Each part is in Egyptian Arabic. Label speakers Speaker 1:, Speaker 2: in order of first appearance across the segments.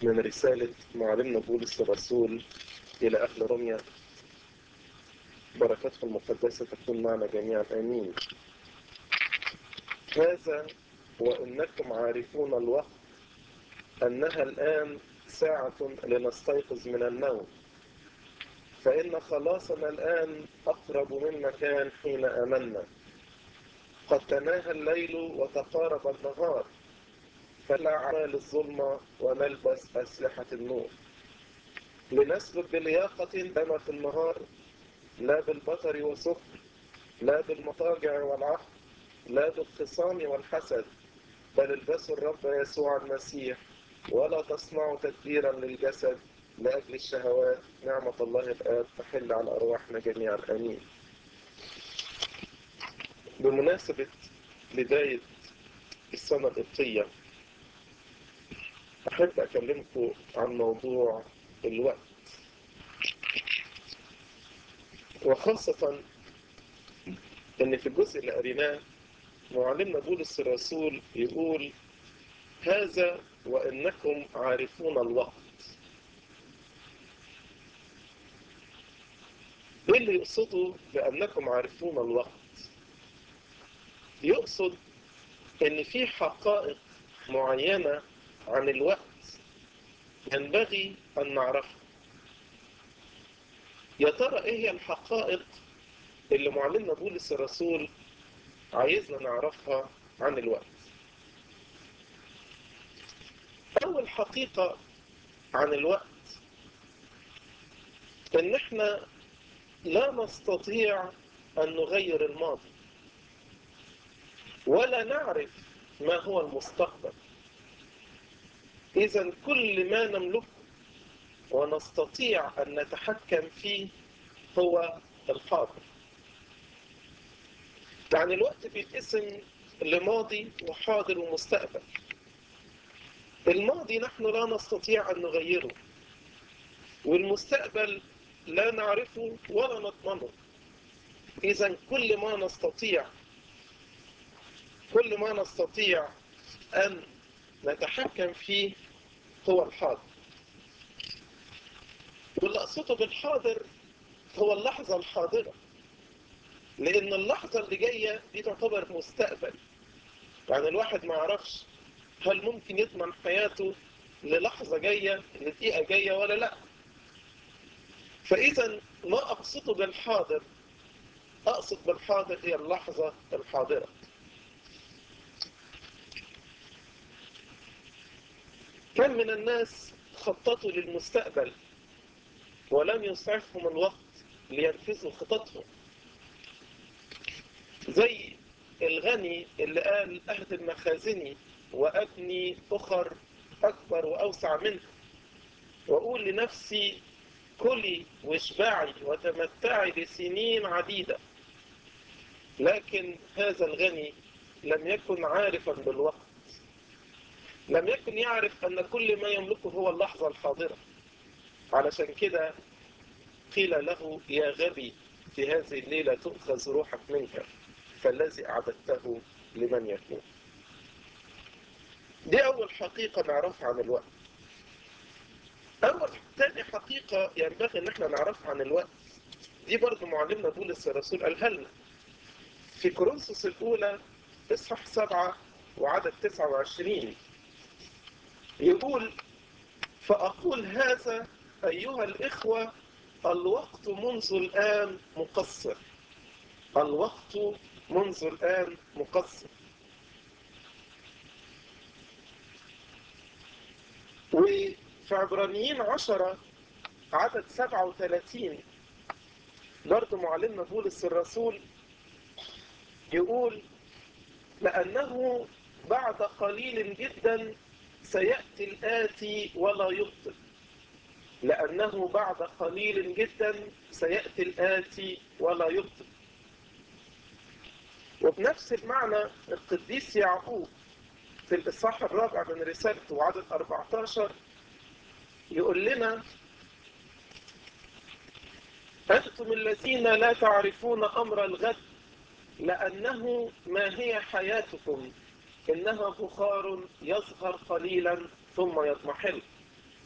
Speaker 1: من رسالة معلمنا بولس الرسول إلى أهل روميا بركاته المقدسة تكون معنا جميعا آمين هذا وإنكم عارفون الوقت أنها الآن ساعة لنستيقظ من النوم فإن خلاصنا الآن أقرب مما كان حين آمنا قد تناهى الليل وتقارب النهار فلا أعمال الظلمة ونلبس أسلحة النور لنسلك بلياقة كما في النهار لا بالبطر وسكر لا بالمطاجع والعهد لا بالخصام والحسد بل البسوا الرب يسوع المسيح ولا تصنعوا تدبيرا للجسد لأجل الشهوات نعمة الله الآب تحل على أرواحنا جميعا آمين بمناسبة بداية السنة القبطية أحب أكلمكم عن موضوع الوقت وخاصة أن في الجزء اللي قريناه معلمنا بولس الرسول يقول هذا وإنكم عارفون الوقت ايه اللي يقصده بأنكم عارفون الوقت يقصد ان في حقائق معينة عن الوقت ينبغي ان نعرفها يا ترى ايه هي الحقائق اللي معلمنا بولس الرسول عايزنا نعرفها عن الوقت اول حقيقة عن الوقت ان احنا لا نستطيع أن نغير الماضي ولا نعرف ما هو المستقبل إذا كل ما نملكه ونستطيع أن نتحكم فيه هو الحاضر يعني الوقت بيتقسم لماضي وحاضر ومستقبل الماضي نحن لا نستطيع أن نغيره والمستقبل لا نعرفه ولا نضمنه إذا كل ما نستطيع كل ما نستطيع أن نتحكم فيه هو الحاضر واللي أقصده بالحاضر هو اللحظة الحاضرة لأن اللحظة اللي جاية دي تعتبر مستقبل يعني الواحد ما يعرفش هل ممكن يضمن حياته للحظة جاية لدقيقة جاية ولا لأ فإذا ما أقصده بالحاضر أقصد بالحاضر هي اللحظة الحاضرة كم من الناس خططوا للمستقبل ولم يسعفهم الوقت لينفذوا خططهم زي الغني اللي قال أهدم مخازني وأبني أخر أكبر وأوسع منه وأقول لنفسي كلي واشبعي وتمتعي لسنين عديدة لكن هذا الغني لم يكن عارفا بالوقت لم يكن يعرف أن كل ما يملكه هو اللحظة الحاضرة علشان كده قيل له يا غبي في هذه الليلة تؤخذ روحك منك فالذي أعددته لمن يكون دي أول حقيقة نعرفها عن الوقت أول تاني حقيقة ينبغي إن احنا نعرفها عن الوقت دي برضه معلمنا بولس الرسول قالها لنا في كورنثوس الأولى إصحاح سبعة وعدد 29 يقول فأقول هذا أيها الإخوة الوقت منذ الآن مقصر الوقت منذ الآن مقصر وفي عبرانيين عشرة عدد سبعة وثلاثين برضه معلمنا بولس الرسول يقول لأنه بعد قليل جدا سيأتي الآتي ولا يبطل لأنه بعد قليل جدا سيأتي الآتي ولا يبطل وبنفس المعنى القديس يعقوب في الإصحاح الرابع من رسالته عدد 14 يقول لنا أنتم الذين لا تعرفون أمر الغد لأنه ما هي حياتكم إنها بخار يظهر قليلا ثم يضمحل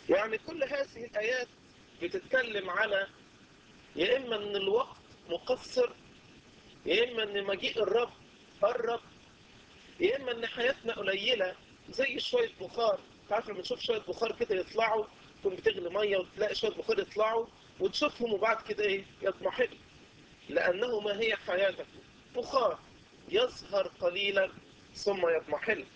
Speaker 1: يعني كل هذه الآيات بتتكلم على يا إما أن الوقت مقصر يا إما أن مجيء الرب قرب يا إما أن حياتنا قليلة زي شوية بخار تعرف لما تشوف شوية بخار كده يطلعوا تكون بتغلي مية وتلاقي شوية بخار يطلعوا وتشوفهم وبعد كده إيه يضمحل لأنه ما هي حياتك بخار يظهر قليلا ثم يضمحل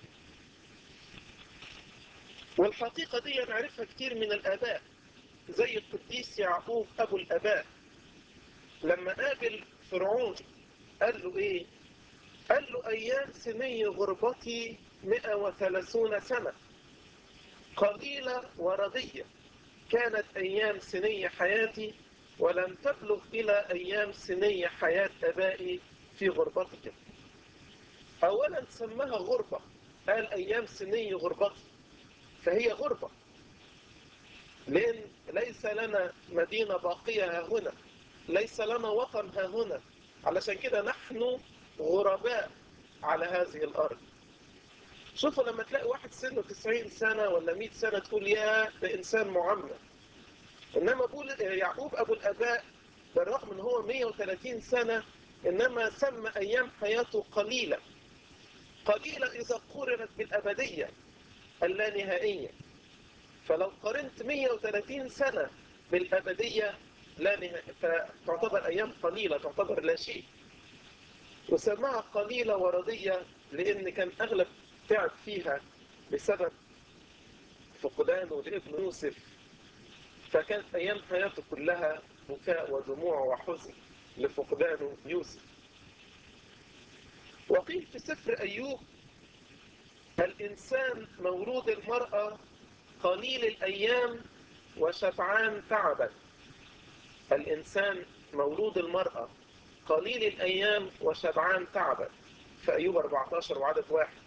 Speaker 1: والحقيقة دي نعرفها كتير من الآباء زي القديس يعقوب أبو الآباء لما قابل فرعون قال له إيه؟ قال له أيام سني غربتي 130 سنة قليلة وردية كانت أيام سني حياتي ولم تبلغ إلى أيام سني حياة أبائي في غربتك أولا سماها غربة قال أيام سني غربتي فهي غربة لأن ليس لنا مدينة باقية ها هنا ليس لنا وطن ها هنا علشان كده نحن غرباء على هذه الأرض شوفوا لما تلاقي واحد سنه 90 سنة ولا 100 سنة تقول يا ده إنسان معمر إنما بقول يعقوب أبو الآباء بالرغم إن هو 130 سنة إنما سمى أيام حياته قليلة قليلة إذا قرنت بالأبدية اللانهائية فلو قارنت 130 سنة بالأبدية لا نهائية فتعتبر أيام قليلة تعتبر لا شيء وسماها قليلة وردية لأن كان أغلب تعب فيها بسبب فقدانه لابن يوسف فكانت أيام حياته كلها بكاء ودموع وحزن لفقدانه يوسف وقيل في سفر أيوب الإنسان مولود المرأة قليل الأيام وشبعان تعبا الإنسان مولود المرأة قليل الأيام وشبعان تعبا في أيوب 14 وعدد واحد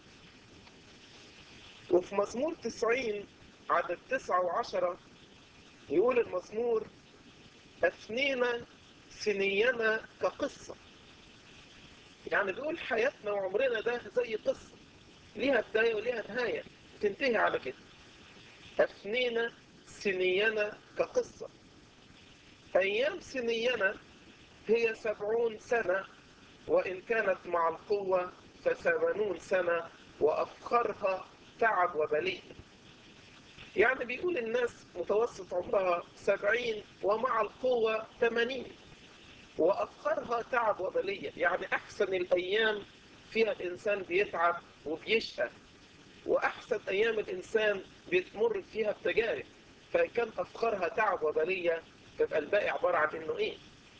Speaker 1: وفي مزمور 90 عدد 9 و10 يقول المزمور أثنينا سنينا كقصة يعني بيقول حياتنا وعمرنا ده زي قصة ليها بداية وليها نهاية تنتهي على كده أثنينا سنينا كقصة أيام سنينا هي سبعون سنة وإن كانت مع القوة فثمانون سنة وأفخرها تعب وبلية يعني بيقول الناس متوسط عمرها سبعين ومع القوة ثمانين وأفخرها تعب وبلية يعني أحسن الأيام فيها الإنسان بيتعب وبيشقى وأحسن أيام الإنسان بتمر فيها بتجارب فكان أفخرها تعب وبلية تبقى الباقي عبارة عن إنه إيه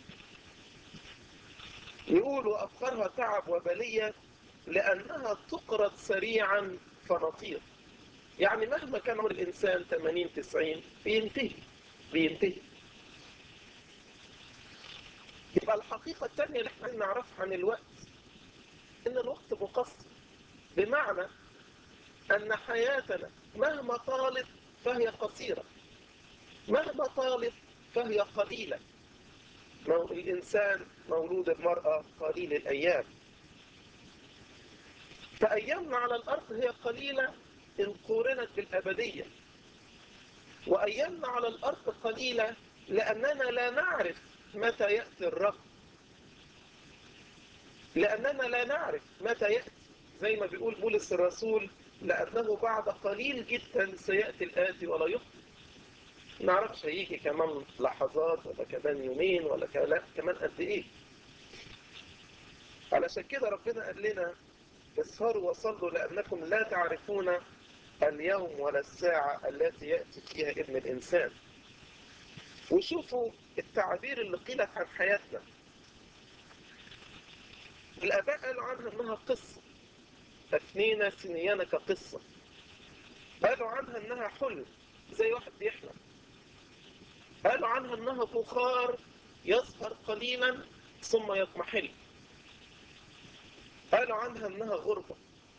Speaker 1: يقول وأفخرها تعب وبلية لأنها تقرض سريعا فنطير يعني مهما كان عمر الإنسان 80 90 بينتهي بينتهي يبقى الحقيقة الثانية اللي احنا نعرفها عن الوقت إن الوقت مقصر بمعنى أن حياتنا مهما طالت فهي قصيرة مهما طالت فهي قليلة الإنسان مولود المرأة قليل الأيام فأيامنا على الأرض هي قليلة إن قورنت بالأبدية وأيامنا على الأرض قليلة لأننا لا نعرف متى يأتي الرب لأننا لا نعرف متى يأتي زي ما بيقول بولس الرسول لأنه بعد قليل جدا سيأتي الآتي ولا يخطئ نعرفش هيجي كمان لحظات ولا كمان يومين ولا كمان قد إيه علشان كده ربنا قال لنا اسهروا وصلوا لأنكم لا تعرفون اليوم ولا الساعة التي يأتي فيها ابن الإنسان وشوفوا التعبير اللي قيلت عن حياتنا الآباء قالوا عنها إنها قصة أثنينا سنيانا كقصة قالوا عنها إنها حلم زي واحد بيحلم قالوا عنها إنها بخار يظهر قليلا ثم يضمحل قالوا عنها إنها غربة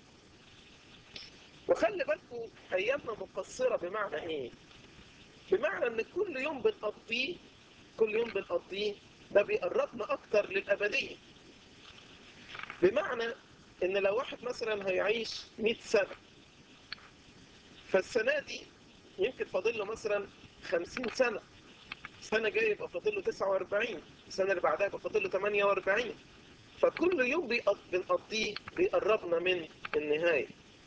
Speaker 1: وخلي بالكم أيامنا مقصرة بمعنى إيه؟ بمعنى إن كل يوم بنقضيه كل يوم بنقضيه ده بيقربنا أكتر للأبدية بمعنى إن لو واحد مثلا هيعيش 100 سنة فالسنة دي يمكن فاضل له مثلا 50 سنة السنة الجاية يبقى فاضل له 49 السنة اللي بعدها يبقى فاضل له 48 فكل يوم بنقضيه بيقربنا من النهاية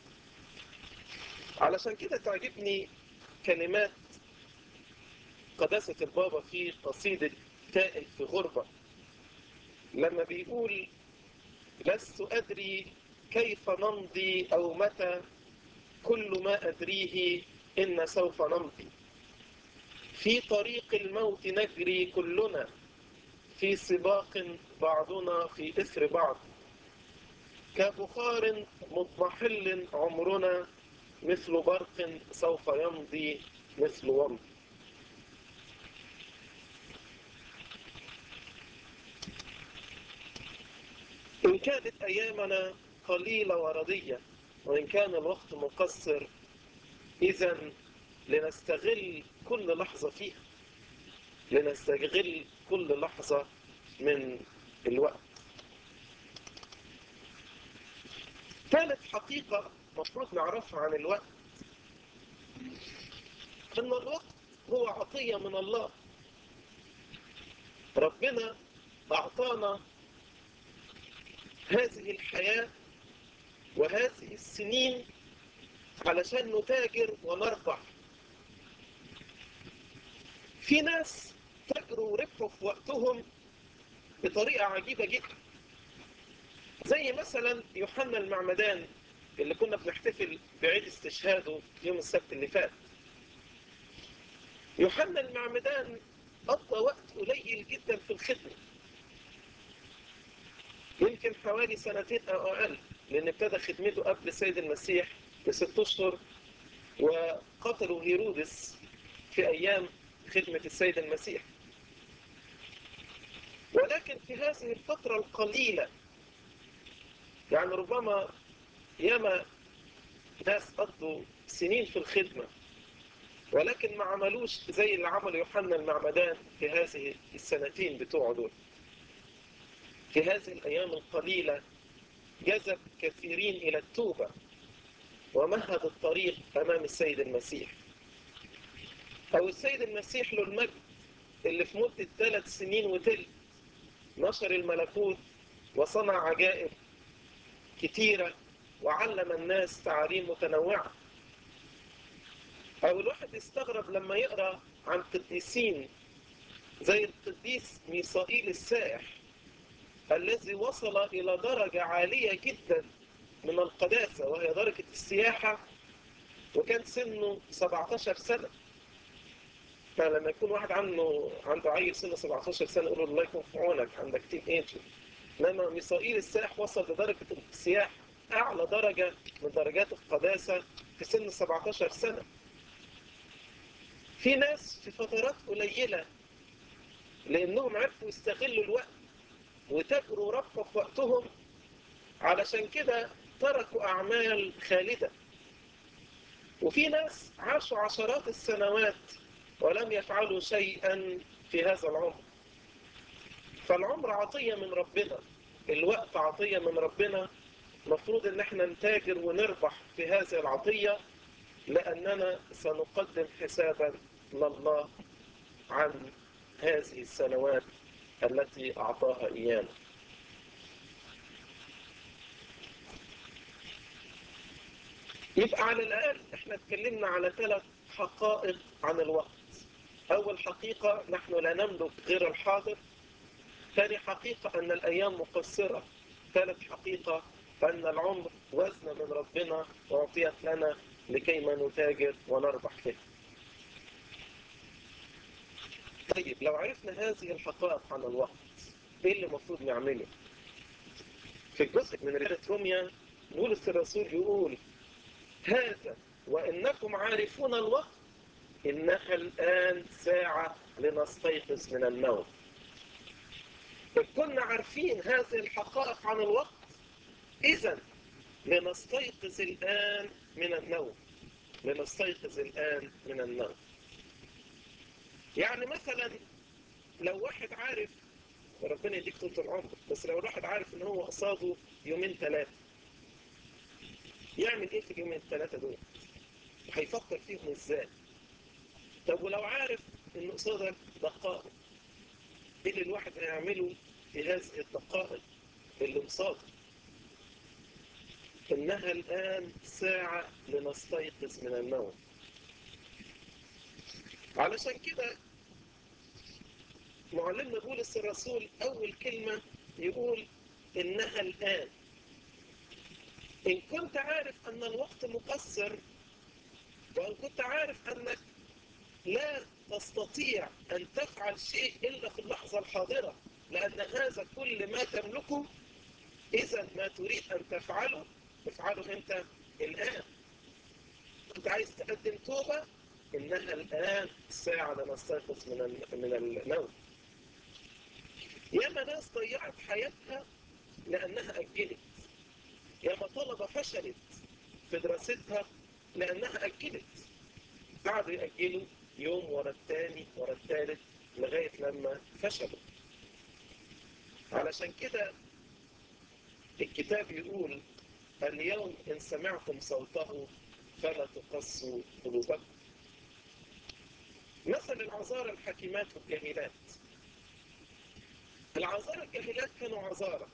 Speaker 1: علشان كده تعجبني كلمات قداسة البابا في قصيدة تائب في غربة لما بيقول لست أدري كيف نمضي أو متى كل ما أدريه إن سوف نمضي في طريق الموت نجري كلنا في سباق بعضنا في إثر بعض كبخار مضمحل عمرنا مثل برق سوف يمضي مثل ومض إن كانت أيامنا قليلة وردية وإن كان الوقت مقصر إذا لنستغل كل لحظة فيها لنستغل كل لحظة من الوقت ثالث حقيقة مفروض نعرفها عن الوقت أن الوقت هو عطية من الله ربنا أعطانا هذه الحياة وهذه السنين علشان نتاجر ونربح في ناس تجروا وربحوا في وقتهم بطريقة عجيبة جدا زي مثلا يوحنا المعمدان اللي كنا بنحتفل بعيد استشهاده يوم السبت اللي فات يوحنا المعمدان قضى وقت قليل جدا في الخدمة يمكن حوالي سنتين أو أقل لأن ابتدى خدمته قبل السيد المسيح بست أشهر وقتلوا هيرودس في أيام خدمة السيد المسيح ولكن في هذه الفترة القليلة يعني ربما ياما ناس قضوا سنين في الخدمة ولكن ما عملوش زي اللي عمل يوحنا المعمدان في هذه السنتين بتوعه دول في هذه الأيام القليلة جذب كثيرين إلى التوبة ومهد الطريق أمام السيد المسيح أو السيد المسيح له المجد اللي في مدة ثلاث سنين وتلت نشر الملكوت وصنع عجائب كتيرة وعلم الناس تعاليم متنوعة أو الواحد يستغرب لما يقرأ عن قديسين زي القديس ميسائيل السائح الذي وصل إلى درجة عالية جدا من القداسة وهي درجة السياحة وكان سنه 17 سنة فلما يكون واحد عنده عنده عيل سنه 17 سنة يقول له الله يكون في عونك عندك تيم ايجر انما ميسائيل السائح وصل لدرجة السياحة أعلى درجة من درجات القداسة في سن 17 سنة في ناس في فترات قليلة لأنهم عرفوا يستغلوا الوقت وتجروا ربحوا في وقتهم علشان كده تركوا أعمال خالدة وفي ناس عاشوا عشرات السنوات ولم يفعلوا شيئا في هذا العمر فالعمر عطية من ربنا الوقت عطية من ربنا مفروض ان احنا نتاجر ونربح في هذه العطية لأننا سنقدم حسابا لله عن هذه السنوات التي أعطاها إيانا يبقى على الأقل احنا اتكلمنا على ثلاث حقائق عن الوقت أول حقيقة نحن لا نملك غير الحاضر ثاني حقيقة أن الأيام مقصرة ثالث حقيقة أن العمر وزن من ربنا وأعطيت لنا لكي ما نتاجر ونربح فيه طيب لو عرفنا هذه الحقائق عن الوقت ايه اللي المفروض نعمله في الجزء من رسالة روميا بولس الرسول يقول هذا وإنكم عارفون الوقت إنها الآن ساعة لنستيقظ من النوم إن كنا عارفين هذه الحقائق عن الوقت إذا لنستيقظ الآن من النوم لنستيقظ الآن من النوم يعني مثلا لو واحد عارف وربنا يديك طول العمر بس لو الواحد عارف ان هو قصاده يومين ثلاثة يعمل ايه في اليومين الثلاثة دول؟ هيفكر فيهم ازاي؟ طب ولو عارف ان قصادك دقائق ايه اللي الواحد هيعمله في هذه الدقائق اللي قصاده انها الان ساعة لنستيقظ من النوم علشان كده معلمنا بولس الرسول اول كلمة يقول انها الان ان كنت عارف ان الوقت مقصر وان كنت عارف انك لا تستطيع أن تفعل شيء إلا في اللحظة الحاضرة لأن هذا كل ما تملكه إذا ما تريد أن تفعله افعله أنت الآن كنت عايز تقدم توبة إنها الآن ساعة لنستيقظ من من النوم ياما ناس ضيعت حياتها لأنها أجلت ياما طلبة فشلت في دراستها لأنها أجلت قعدوا يأجلوا يوم ورا الثاني ورا الثالث لغاية لما فشلوا علشان كده الكتاب يقول اليوم إن سمعتم صوته فلا تقصوا قلوبكم مثل العذارى الحكيمات والجاهلات العذارى الجاهلات كانوا عذارى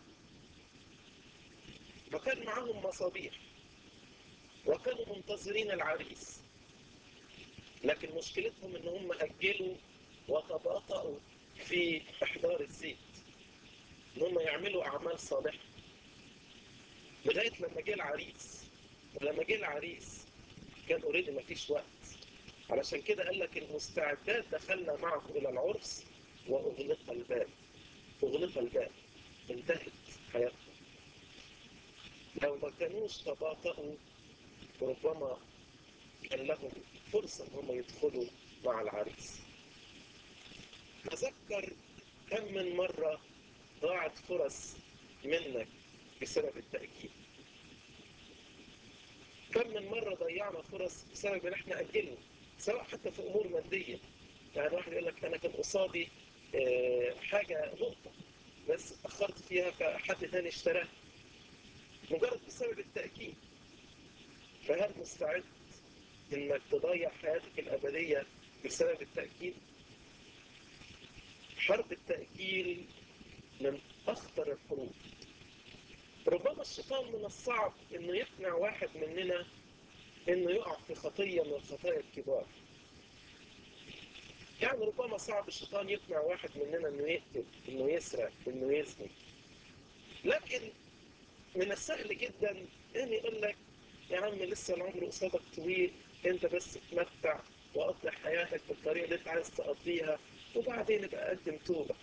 Speaker 1: وكان معهم مصابيح وكانوا منتظرين العريس لكن مشكلتهم ان هم اجلوا وتباطؤوا في احضار الزيت ان هم يعملوا اعمال صالحه لغايه لما جه العريس ولما جه العريس كان اوريدي مفيش وقت علشان كده قال لك المستعدات دخلنا معه الى العرس واغلق الباب اغلق الباب انتهت حياتهم لو ما كانوش تباطؤوا ربما كان لهم فرصة ان هم يدخلوا مع العريس تذكر كم من مرة ضاعت فرص منك بسبب التأكيد كم من مرة ضيعنا فرص بسبب ان احنا أجلنا سواء حتى في أمور مادية يعني واحد يقول لك أنا كان قصادي اه حاجة نقطة بس أخرت فيها فحد تاني اشتراها مجرد بسبب التأكيد فهل مستعد انك تضيع حياتك الابدية بسبب التأكيد حرب التأكيل من اخطر الحروب ربما الشيطان من الصعب انه يقنع واحد مننا انه يقع في خطية من الخطايا الكبار يعني ربما صعب الشيطان يقنع واحد مننا انه يقتل انه يسرق انه يزني لكن من السهل جدا ان يقول لك يا عم لسه العمر قصادك طويل انت بس تمتع وقضي حياتك بالطريقه اللي انت عايز تقضيها وبعدين ابقى قدم توبه.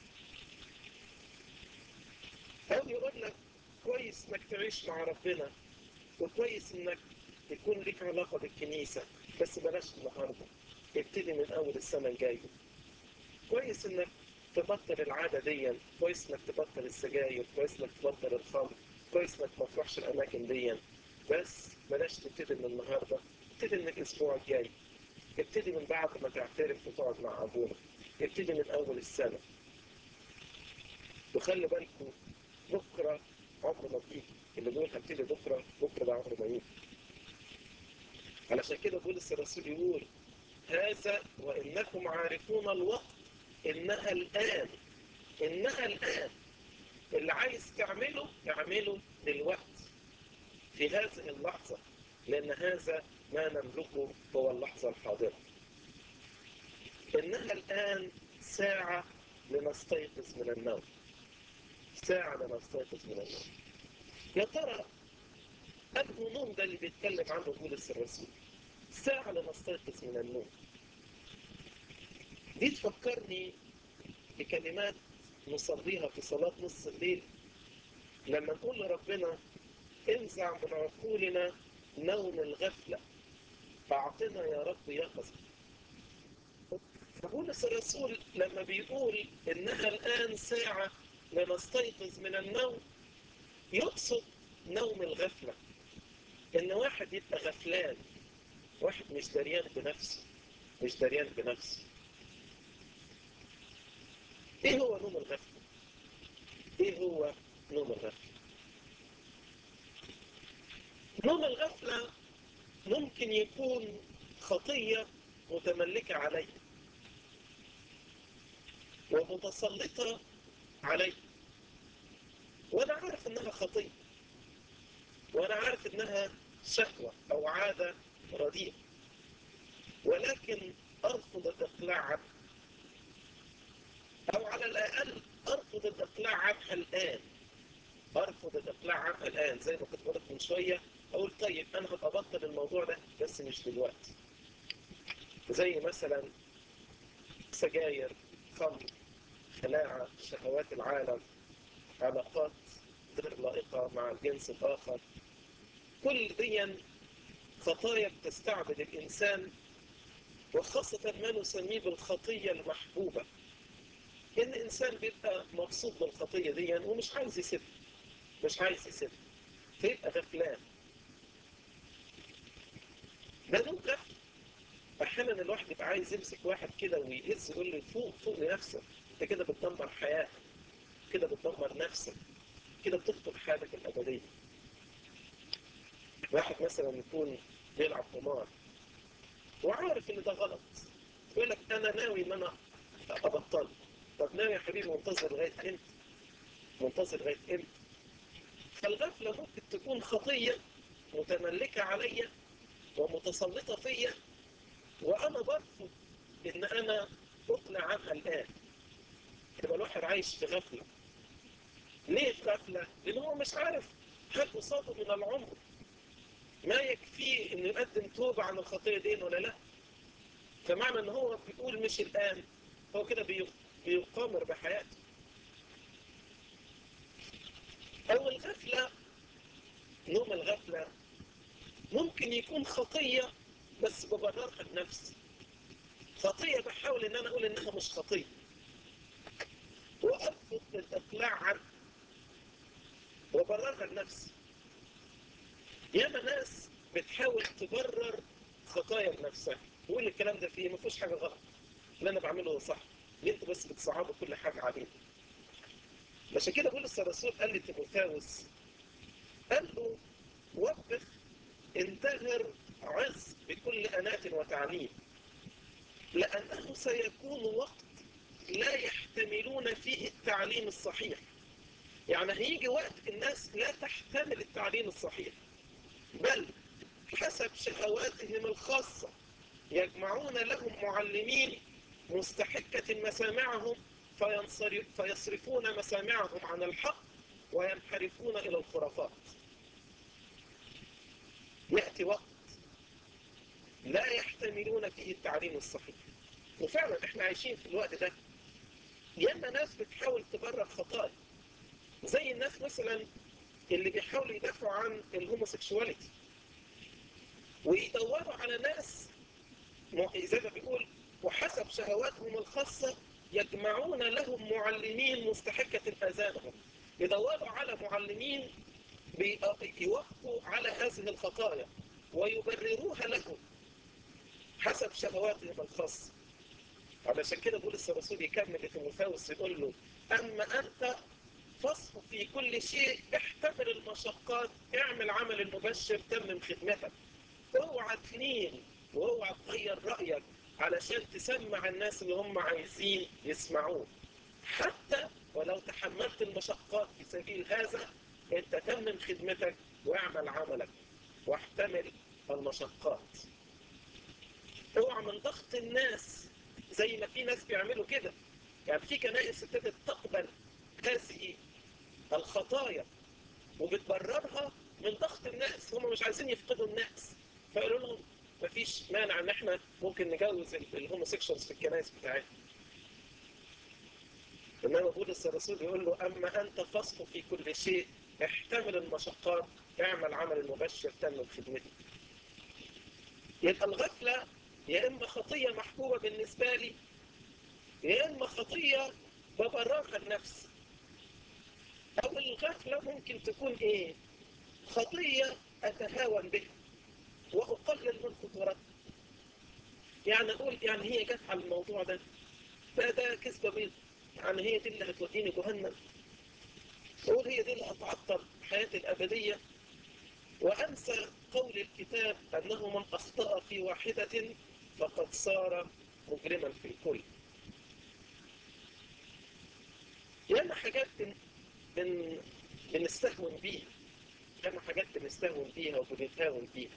Speaker 1: او يقول لك كويس انك تعيش مع ربنا وكويس انك يكون لك علاقه بالكنيسه بس بلاش النهارده ابتدي من اول السنه الجايه. كويس انك تبطل العاده دي، كويس انك تبطل السجاير، كويس انك تبطل الخمر، كويس انك ما تروحش الاماكن دي بس بلاش تبتدي من النهارده ابتدي من الاسبوع الجاي ابتدي من بعد ما تعترف وتقعد مع ابونا ابتدي من اول السنه وخلي بالكم بكره عمر ما تيجي اللي بيقول هبتدي بكره بكره ده عمر ما يجي علشان كده بولس الرسول يقول هذا وانكم عارفون الوقت انها الان انها الان اللي عايز تعمله اعمله دلوقتي في هذه اللحظة لأن هذا ما نملكه هو اللحظة الحاضرة إنها الآن ساعة لنستيقظ من النوم ساعة لنستيقظ من النوم يا ترى أنه نوم ده اللي بيتكلم عنه بولس الرسول ساعة لنستيقظ من النوم دي تفكرني بكلمات نصليها في صلاة نص الليل لما نقول لربنا انزع من عقولنا نوم الغفلة أعطنا يا رب يقظة فبولس الرسول لما بيقول إنها الآن ساعة لنستيقظ من النوم يقصد نوم الغفلة إن واحد يبقى غفلان واحد مش دريان بنفسه مش دريان بنفسه إيه هو نوم الغفلة؟ إيه هو نوم الغفلة؟ نوم الغفلة ممكن يكون خطية متملكة علي ومتسلطة علي وأنا عارف إنها خطية وأنا عارف إنها شهوة أو عادة رديئة ولكن أرفض الإقلاع عنها أو على الأقل أرفض الإقلاع عنها الآن أرفض الإقلاع عنها الآن زي ما كنت بقولك من شوية أقول طيب أنا هبقى أبطل الموضوع ده بس مش دلوقتي زي مثلا سجاير خمر خلاعة شهوات العالم علاقات غير لائقة مع الجنس الآخر كل دي خطايا بتستعبد الإنسان وخاصة ما نسميه بالخطية المحبوبة إن إنسان بيبقى مبسوط بالخطية دي ومش عايز يسيبها مش عايز يسيبها فيبقى غفلان ده نوع غفل أحيانا الواحد يبقى عايز يمسك واحد كده ويهز يقول له فوق فوق لنفسك أنت كده بتدمر حياتك كده بتدمر نفسك كده بتخطر حياتك الأبدية واحد مثلا يكون بيلعب قمار وعارف ان ده غلط يقول لك انا ناوي ان انا ابطل طب ناوي يا حبيبي منتظر لغايه امتى؟ منتظر لغايه امتى؟ فالغفله ممكن تكون خطيه متملكه عليا ومتسلطه فيا وانا برفض ان انا اقلع عنها الان يبقى الواحد عايش في غفله ليه في غفله؟ لان هو مش عارف هل قصاده من العمر ما يكفيه انه يقدم توبة عن الخطية دي ولا لا فمعنى ان هو بيقول مش الان هو كده بيقامر بحياته او الغفلة نوم الغفلة ممكن يكون خطية بس ببررها لنفسي خطية بحاول ان انا اقول انها مش خطية وارفض الاقلاع عنها وبررها لنفسي ياما ناس بتحاول تبرر خطايا لنفسها تقول الكلام ده فيه ما فيهوش حاجه غلط اللي انا بعمله صح ليه انتوا بس بتصعبوا كل حاجه علينا عشان كده بولس الرسول قال لتيموثاوس قال له وبخ انتهر عز بكل أناة وتعليم لأنه سيكون وقت لا يحتملون فيه التعليم الصحيح يعني هيجي وقت الناس لا تحتمل التعليم الصحيح بل حسب شهواتهم الخاصة يجمعون لهم معلمين مستحكة مسامعهم فيصرفون مسامعهم عن الحق وينحرفون إلى الخرافات يأتي وقت لا يحتملون فيه التعليم الصحيح وفعلا احنا عايشين في الوقت ده ياما ناس بتحاول تبرر خطايا زي الناس مثلا اللي بيحاولوا يدافعوا عن الهوموسيكشواليتي ويدوروا على ناس زي ما بيقول وحسب شهواتهم الخاصة يجمعون لهم معلمين مستحقة آذانهم يدوروا على معلمين يوافقوا على هذه الخطايا ويبرروها لهم حسب شهواتهم الخاصة علشان كده بولس الرسول يكمل لتيموثاوس يقول له أما أنت فاصف في كل شيء احتمل المشقات اعمل عمل المبشر تمم خدمتك اوعى تنين واوعى تغير رأيك علشان تسمع الناس اللي هم عايزين يسمعوه حتى ولو تحملت المشقات في سبيل هذا انت تمم خدمتك واعمل عملك واحتمل المشقات اوعى من ضغط الناس زي ما في ناس بيعملوا كده يعني في كنائس ابتدت تقبل هذه الخطايا وبتبررها من ضغط الناس هم مش عايزين يفقدوا الناس فقالوا لهم مفيش مانع ان احنا ممكن نجوز الهوموسيكشوالز في الكنائس بتاعتنا انما بولس الرسول يقول له اما انت فاصف في كل شيء احتمل المشقات اعمل عمل المبشر تم خدمتك يبقى الغفلة يا اما خطية محبوبة بالنسبة لي يا اما خطية ببررها لنفسي او الغفلة ممكن تكون ايه خطية اتهاون بها واقلل من خطورتها يعني اقول يعني هي جت على الموضوع ده ده ده كذبة بيض يعني هي دي اللي هتوديني جهنم اقول هي دي اللي هتعطل حياتي الابدية وانسى قول الكتاب انه من اخطأ في واحدة فقد صار مجرما في الكل ياما حاجات بن... بن... بنستهون بيها ياما حاجات بنستهون بيها وبنتهاون بيها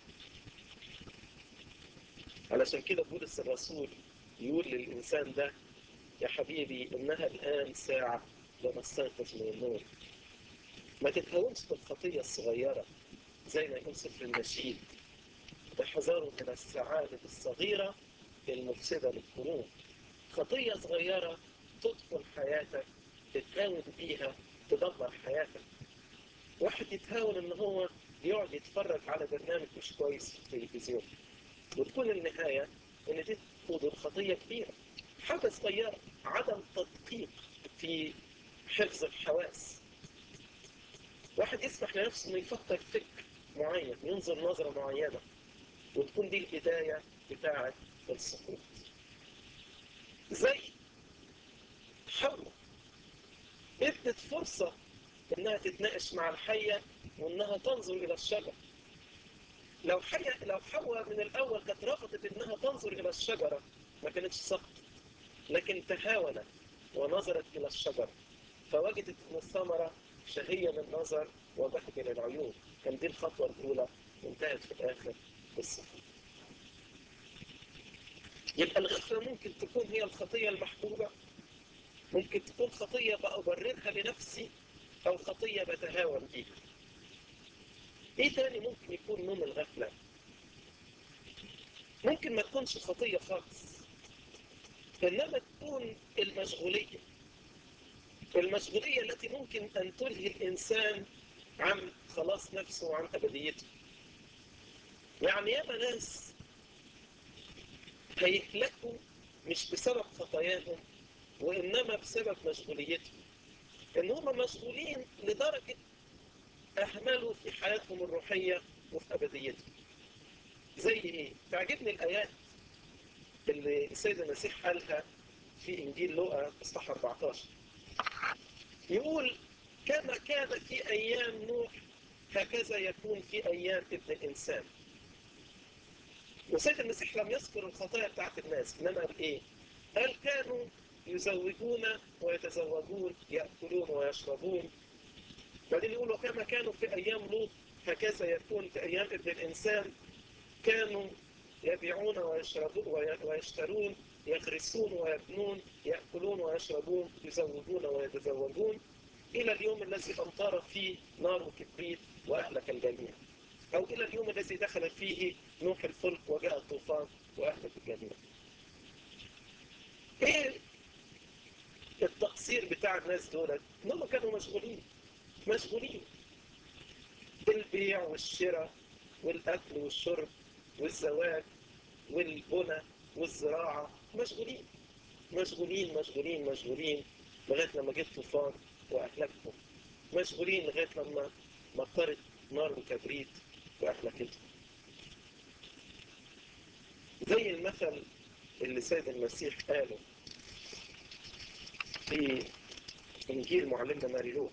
Speaker 1: علشان كده بولس الرسول يقول للإنسان ده يا حبيبي إنها الآن ساعة لنستيقظ من النوم ما تتهاونش بالخطية الصغيرة زي ما يقول سفر النشيد احذروا من السعادة الصغيرة المفسدة للقلوب خطية صغيرة تدخل حياتك تتهاون بيها تدمر حياتك واحد يتهاون ان هو يقعد يتفرج على برنامج مش كويس في التلفزيون وتكون النهاية ان دي تقود خطية كبيرة حاجة صغيرة عدم تدقيق في حفظ الحواس واحد يسمح لنفسه انه يفكر فكر معين ينظر نظرة معينة وتكون دي البداية بتاعة السقوط زي حواء ادت فرصة انها تتناقش مع الحية وانها تنظر الى الشجر لو حية لو حواء من الاول كانت رفضت انها تنظر الى الشجرة ما كانتش سقط لكن تهاونت ونظرت الى الشجر فوجدت ان الثمرة شهية للنظر وبهجة للعيون كان دي الخطوة الاولى وانتهت في الاخر بالسقوط يبقى الغفلة ممكن تكون هي الخطية المحبوبة ممكن تكون خطية بأبررها لنفسي أو خطية بتهاون بيها إيه تاني ممكن يكون نوم الغفلة ممكن ما تكونش خطية خالص إنما تكون المشغولية المشغولية التي ممكن أن تلهي الإنسان عن خلاص نفسه وعن أبديته يعني ياما ناس هيهلكوا مش بسبب خطاياهم وإنما بسبب مشغوليتهم إن هم مشغولين لدرجة أهملوا في حياتهم الروحية وفي أبديتهم زي إيه؟ تعجبني الآيات اللي السيد المسيح قالها في إنجيل لوقا إصحاح 14 يقول كما كان في أيام نوح هكذا يكون في أيام ابن الإنسان وسيد المسيح لم يذكر الخطايا بتاعت الناس إنما قال إيه؟ قال كانوا يزوجون ويتزوجون يأكلون ويشربون بعدين يقولوا كما كانوا في أيام لوط هكذا يكون في أيام ابن الإنسان كانوا يبيعون ويشربون ويشترون يغرسون ويبنون يأكلون ويشربون يزوجون ويتزوجون إلى اليوم الذي أمطر فيه نار وكبريت وأهلك الجميع أو إلى اليوم الذي دخل فيه نوح الفلك وجاء الطوفان وأهلك الجميع إيه التقصير بتاع الناس دول إنهم كانوا مشغولين مشغولين بالبيع والشراء والأكل والشرب والزواج والبنى والزراعة مشغولين مشغولين مشغولين مشغولين لغاية لما جت طوفان وأهلكهم مشغولين لغاية لما مطرت نار وكبريت وأهلكتهم زي المثل اللي سيد المسيح قاله في إنجيل معلمنا ماري لوح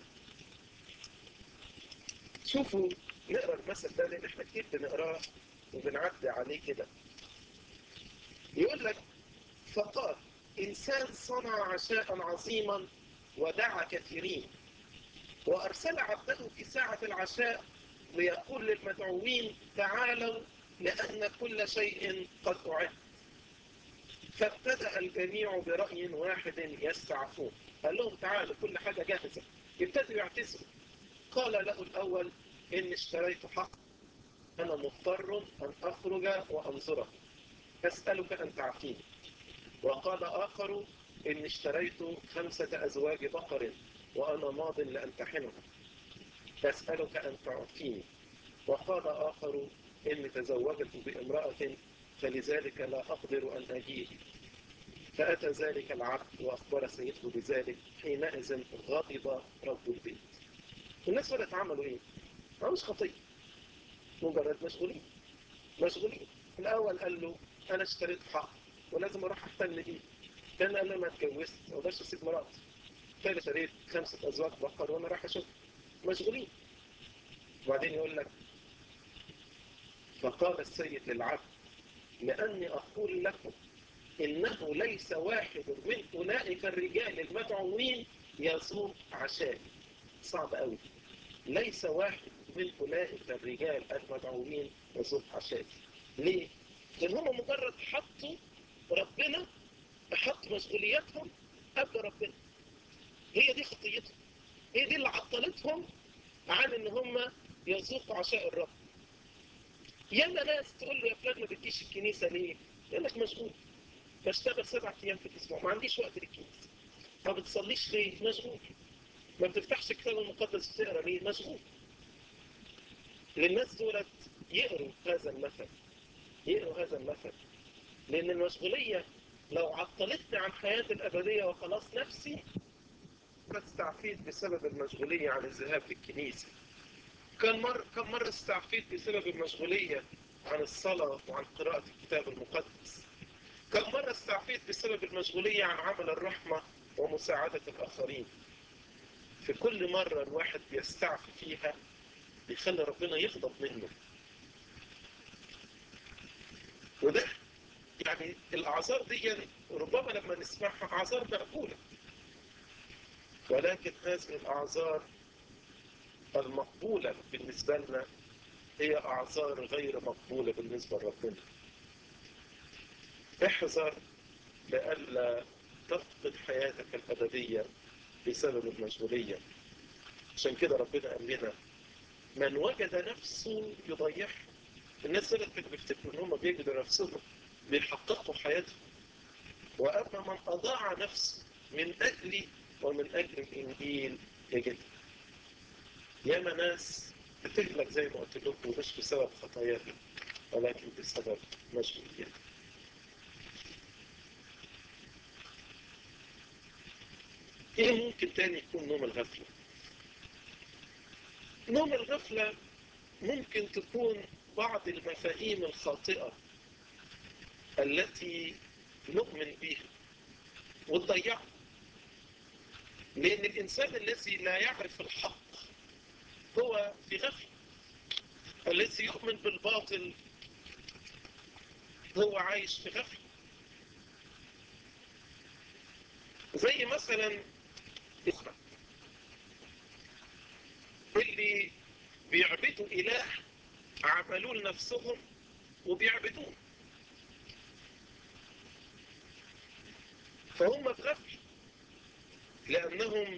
Speaker 1: شوفوا نقرا المثل ده لأن احنا كتير بنقراه وبنعدي عليه كده يقول لك فقال إنسان صنع عشاء عظيما ودعا كثيرين وأرسل عبده في ساعة العشاء ليقول للمدعوين تعالوا لأن كل شيء قد أعد فابتدأ الجميع برأي واحد يستعفون قال لهم تعالوا كل حاجة جاهزة يبتدوا يعتذروا قال له الأول إن اشتريت حق أنا مضطر أن أخرج وأنظره أسألك أن تعطيني وقال آخر إن اشتريت خمسة أزواج بقر وأنا ماض لأمتحنها أسألك أن تعطيني وقال آخر إني تزوجت بامرأة فلذلك لا أقدر أن أجيب فأتى ذلك العبد وأخبر سيده بذلك حينئذ غضب رب البيت الناس بدأت عملوا إيه؟ عملوا خطية مجرد مشغولين مشغولين الأول قال له أنا اشتريت حق ولازم أروح أحتل بيه كان قال لما اتجوزت ما اقدرش أسيب مراتي فأنا اشتريت خمسة أزواج بقر وأنا رايح أشوف مشغولين وبعدين يقول لك فقال السيد للعبد لأني أقول لكم إنه ليس واحد من أولئك الرجال المدعوين يصوم عشائي صعب قوي ليس واحد من أولئك الرجال المدعوين يصوم عشائي ليه؟ لأن هم مجرد حطوا ربنا حطوا مسؤولياتهم قبل ربنا هي دي خطيتهم هي دي اللي عطلتهم عن ان هم يذوقوا عشاء الرب ياما ناس تقول له يا فلان ما بتجيش الكنيسه ليه؟ يقول لك مشغول بشتغل سبع ايام في الاسبوع ما عنديش وقت للكنيسه ما بتصليش ليه؟ مشغول ما بتفتحش الكتاب المقدس تقرا ليه؟ مشغول للناس دولت يقروا هذا المثل يقروا هذا المثل لان المشغوليه لو عطلتني عن حياتي الابديه وخلاص نفسي استعفيت بسبب المشغوليه عن الذهاب للكنيسه كم مرة كم مرة استعفيت بسبب المشغولية عن الصلاة وعن قراءة الكتاب المقدس كم مرة استعفيت بسبب المشغولية عن عمل الرحمة ومساعدة الآخرين في كل مرة الواحد بيستعفي فيها بيخلي ربنا يغضب منه وده يعني الأعذار دي ربما لما نسمعها أعذار مقبولة ولكن هذه الأعذار المقبولة بالنسبة لنا هي أعذار غير مقبولة بالنسبة لربنا احذر لئلا تفقد حياتك الأبدية بسبب المشغولية عشان كده ربنا قال لنا من وجد نفسه يضيعها الناس اللي كانوا بيفتكروا ان هم بيجدوا نفسهم بيحققوا حياتهم واما من اضاع نفسه من اجلي ومن اجل الانجيل يجدها ياما ناس بتهلك زي ما قلت لكم مش بسبب خطاياها ولكن بسبب مشغوليتها ايه ممكن تاني يكون نوم الغفلة نوم الغفلة ممكن تكون بعض المفاهيم الخاطئة التي نؤمن بها وتضيعها لأن الإنسان الذي لا يعرف الحق هو في غفلة الذي يؤمن بالباطل هو عايش في غفلة زي مثلا أخرى اللي بيعبدوا إله عملوا لنفسهم وبيعبدوه فهم في غفلة لأنهم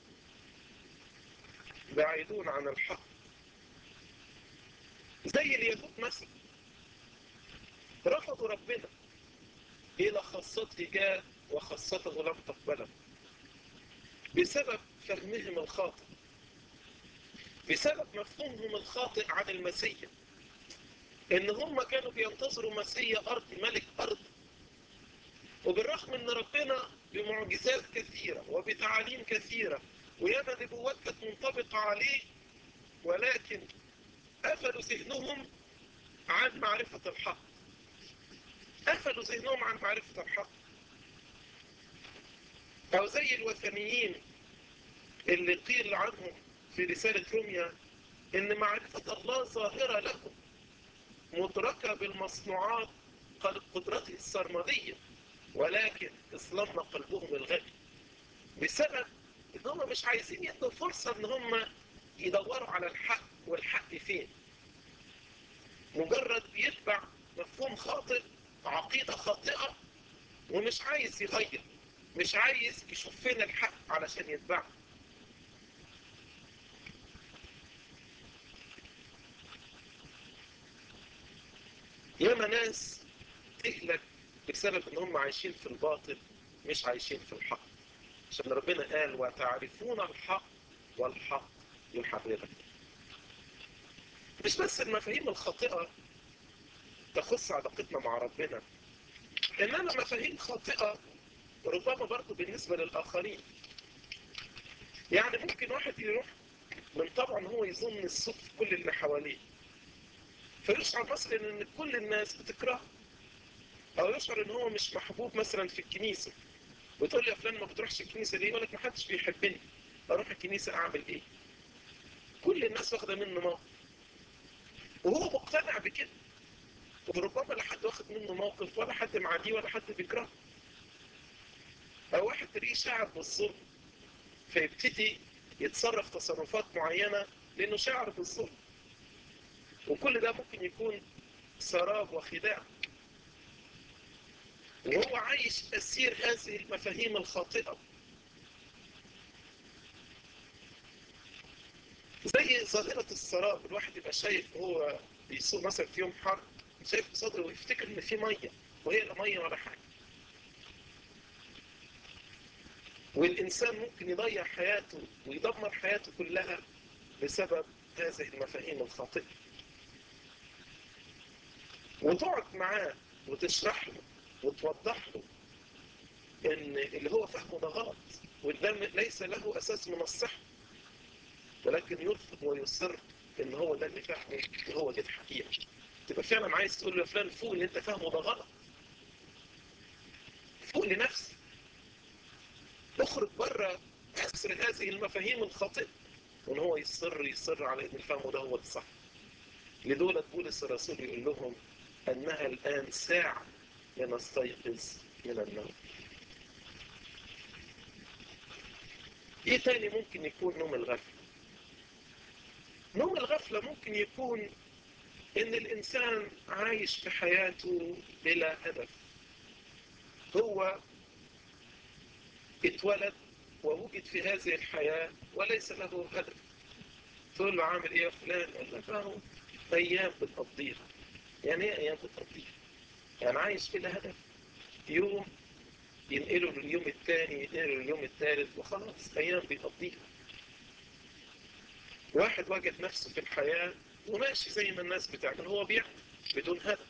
Speaker 1: بعيدون عن الحق زي اليهود مثلا رفضوا ربنا إلى خاصته جاء وخاصته لم تقبله بسبب فهمهم الخاطئ بسبب مفهومهم الخاطئ عن المسيح ان هم كانوا بينتظروا مسيح ارض ملك ارض وبالرغم ان ربنا بمعجزات كثيرة وبتعاليم كثيرة وياما نبوات كانت منطبقة عليه ولكن قفلوا ذهنهم عن معرفة الحق قفلوا ذهنهم عن معرفة الحق أو زي الوثنيين اللي قيل عنهم في رسالة روميا إن معرفة الله ظاهرة لهم مدركة بالمصنوعات قدرته السرمدية ولكن إصلامنا قلبهم الغبي بسبب إن هم مش عايزين يدوا فرصة إن هم يدوروا على الحق والحق فين مجرد بيتبع مفهوم خاطئ عقيدة خاطئة ومش عايز يغير مش عايز يشوف فين الحق علشان يتبعه ياما ناس تهلك بسبب ان هم عايشين في الباطل مش عايشين في الحق عشان ربنا قال وتعرفون الحق والحق يحررك مش بس المفاهيم الخاطئة تخص علاقتنا مع ربنا انما مفاهيم خاطئة ربما برضه بالنسبة للآخرين يعني ممكن واحد يروح من طبعا هو يظن السوء في كل اللي حواليه فيشعر مثلا ان كل الناس بتكرهه او يشعر ان هو مش محبوب مثلا في الكنيسة وتقول لي يا فلان ما بتروحش الكنيسة ليه يقول لك ما حدش بيحبني اروح الكنيسة اعمل ايه كل الناس واخدة منه موقف وهو مقتنع بكده وربما لا حد واخد منه موقف ولا حد معاديه ولا حد بيكرهه أو واحد تلاقيه شاعر بالظلم فيبتدي يتصرف تصرفات معينة لأنه شاعر بالظلم وكل ده ممكن يكون سراب وخداع وهو عايش أسير هذه المفاهيم الخاطئة زي ظاهرة السراب الواحد يبقى شايف هو بيسوق مثلا في يوم حر شايف قصاده ويفتكر ان في ميه وهي لا ميه ولا حاجه والانسان ممكن يضيع حياته ويدمر حياته كلها بسبب هذه المفاهيم الخاطئه وتقعد معاه وتشرح له وتوضح له ان اللي هو فهمه ده غلط وده ليس له اساس من الصحه ولكن يرفض ويصر ان هو ده اللي فهمه وهو دي الحقيقه تبقى فعلا عايز تقول له يا فلان فوق اللي انت فاهمه ده غلط فوق لنفسك اخرج بره اسر هذه المفاهيم الخاطئه وان هو يصر يصر على ان فهمه ده هو الصح لدولة بولس الرسول يقول لهم انها الان ساعة لنستيقظ من النوم ايه تاني ممكن يكون نوم الغفلة نوم الغفلة ممكن يكون ان الانسان عايش في حياته بلا هدف هو اتولد ووجد في هذه الحياة وليس له هدف تقول له عامل ايه يا فلان يقول لك اهو ايام بتقضيها يعني ايه ايام بتقضيها يعني عايش بلا هدف يوم ينقله لليوم الثاني ينقله لليوم الثالث وخلاص ايام بيقضيها واحد وجد نفسه في الحياة وماشي زي ما الناس بتعمل هو بيعمل بدون هدف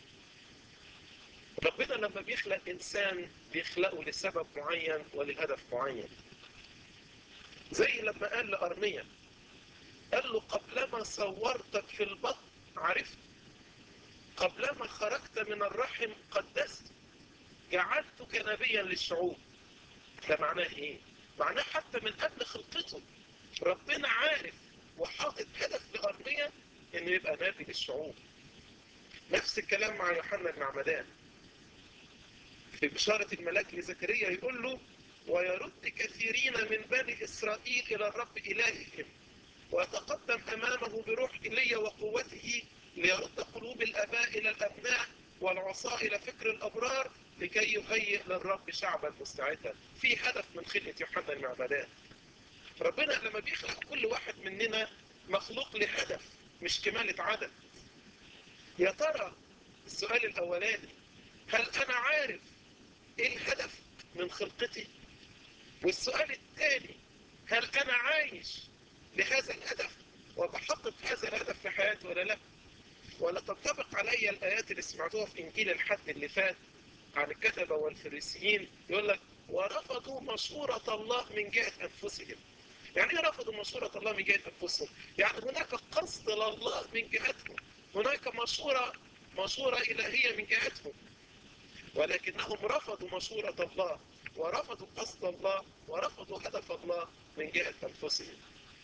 Speaker 1: ربنا لما بيخلق إنسان بيخلقه لسبب معين ولهدف معين زي لما قال لأرميا قال له قبلما صورتك في البطن عرفت قبلما خرجت من الرحم قدست جعلتك نبيا للشعوب ده معناه ايه؟ معناه حتى من قبل خلقته ربنا عارف وحاطط هدف لأرميا انه يبقى نبي للشعوب نفس الكلام مع يوحنا المعمدان في بشارة الملاك لزكريا يقول له ويرد كثيرين من بني إسرائيل إلى الرب إلههم ويتقدم أمامه بروح إيليا وقوته ليرد قلوب الآباء إلى الأبناء والعصاة إلى فكر الأبرار لكي يهيئ للرب شعبا مستعدا في هدف من خلقة يوحنا المعمدان ربنا لما بيخلق كل واحد مننا مخلوق لهدف مش كمالة عدد يا ترى السؤال الأولاني هل أنا عارف إيه الهدف من خلقتي والسؤال الثاني هل أنا عايش لهذا الهدف وبحقق هذا الهدف في حياتي ولا لا ولا تنطبق علي الآيات اللي سمعتوها في إنجيل الحد اللي فات عن الكتبة والفريسيين يقول لك ورفضوا مشورة الله من جهة أنفسهم يعني ايه رفضوا مشورة الله من جهة أنفسهم؟ يعني هناك قصد لله من جهتهم هناك مشورة مشورة إلهية من جهتهم ولكنهم رفضوا مشورة الله ورفضوا قصد الله ورفضوا هدف الله من جهة أنفسهم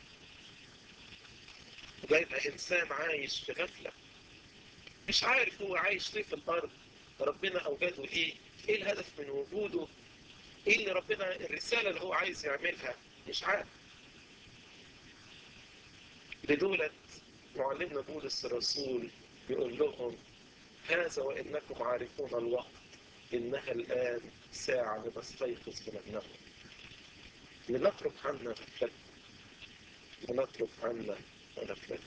Speaker 1: ده يبقى إنسان عايش في غفلة مش عارف هو عايش ليه في الأرض ربنا أوجده ليه إيه الهدف من وجوده إيه اللي ربنا الرسالة اللي هو عايز يعملها مش عارف لدولة معلمنا بولس الرسول يقول لهم هذا وإنكم عارفون الوقت إنها الآن ساعة لنستيقظ من النوم لنترك عنا غفلتنا لنترك عنا غفلتنا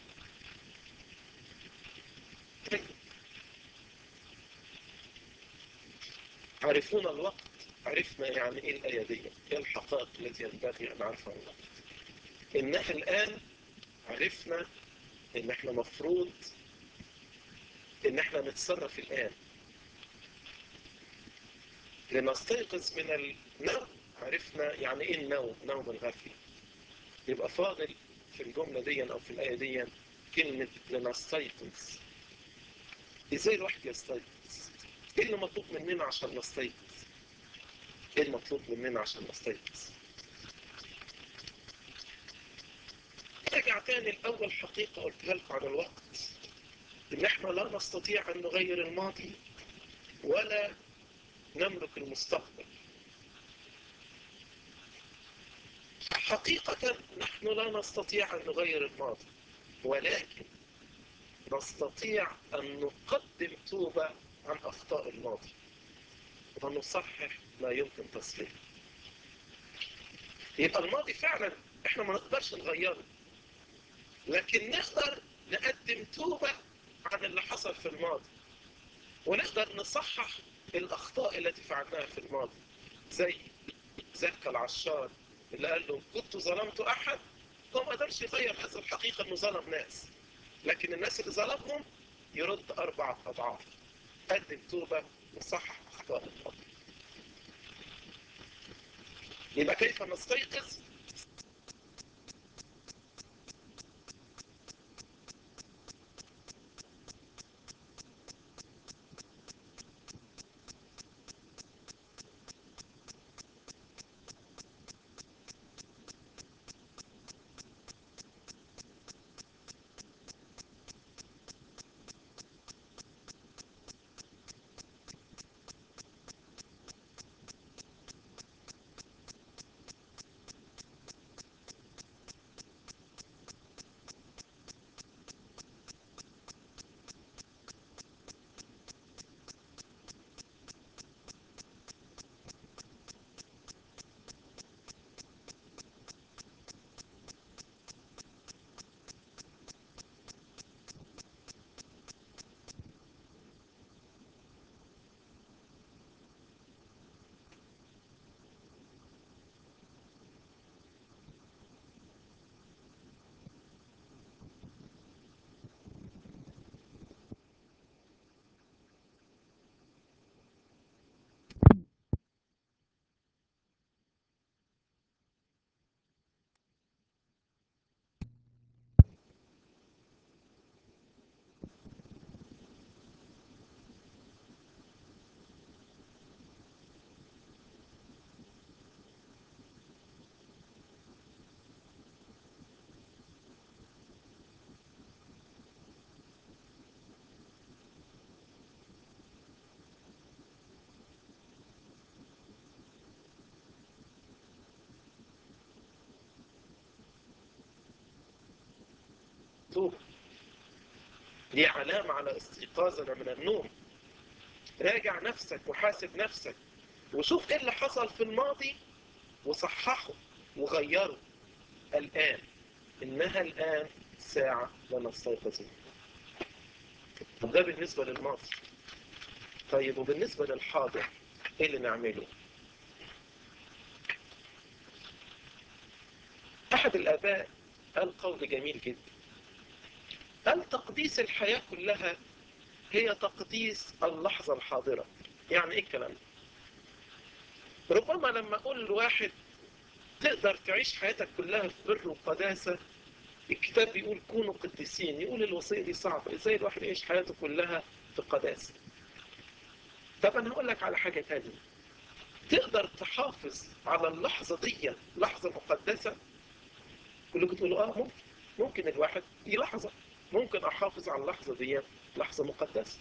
Speaker 1: عارفون الوقت عرفنا يعني ايه الآية دي ايه الحقائق التي ينبغي أن نعرفها الوقت إنها الآن عرفنا إن احنا مفروض إن احنا نتصرف الآن لنستيقظ من النوم عرفنا يعني ايه النوم نوم الغفلة يبقى فاضل في الجملة دي أو في الآية دي كلمة لنستيقظ ازاي الواحد يستيقظ ايه اللي مطلوب مننا عشان نستيقظ ايه المطلوب مننا عشان نستيقظ ارجع تاني لأول حقيقة قلتها لكم عن الوقت ان احنا لا نستطيع ان نغير الماضي ولا نملك المستقبل حقيقة نحن لا نستطيع أن نغير الماضي ولكن نستطيع أن نقدم توبة عن أخطاء الماضي ونصحح ما يمكن تصحيحه يبقى الماضي فعلا احنا ما نقدرش نغيره لكن نقدر نقدم توبة عن اللي حصل في الماضي ونقدر نصحح الأخطاء التي فعلناها في الماضي زي زكى العشار اللي قال له كنت ظلمت أحد هو ما قدرش يغير هذه الحقيقة إنه ظلم ناس لكن الناس اللي ظلمهم يرد أربعة أضعاف قدم توبة وصحح أخطاء الماضي يبقى كيف نستيقظ توبة دي علامة على استيقاظنا من النوم راجع نفسك وحاسب نفسك وشوف ايه اللي حصل في الماضي وصححه وغيره الآن إنها الآن ساعة لنستيقظ طب ده بالنسبة للماضي طيب وبالنسبة للحاضر ايه اللي نعمله أحد الآباء قال قول جميل جدا قال تقديس الحياة كلها هي تقديس اللحظة الحاضرة يعني ايه الكلام ده ربما لما اقول لواحد تقدر تعيش حياتك كلها في بر وقداسة الكتاب بيقول كونوا قديسين يقول الوصية دي صعبة ازاي الواحد يعيش حياته كلها في قداسة طب انا هقول لك على حاجة تانية تقدر تحافظ على اللحظة دي لحظة مقدسة كلكم تقولوا اه ممكن ممكن الواحد دي لحظة ممكن احافظ على اللحظة دي لحظة مقدسة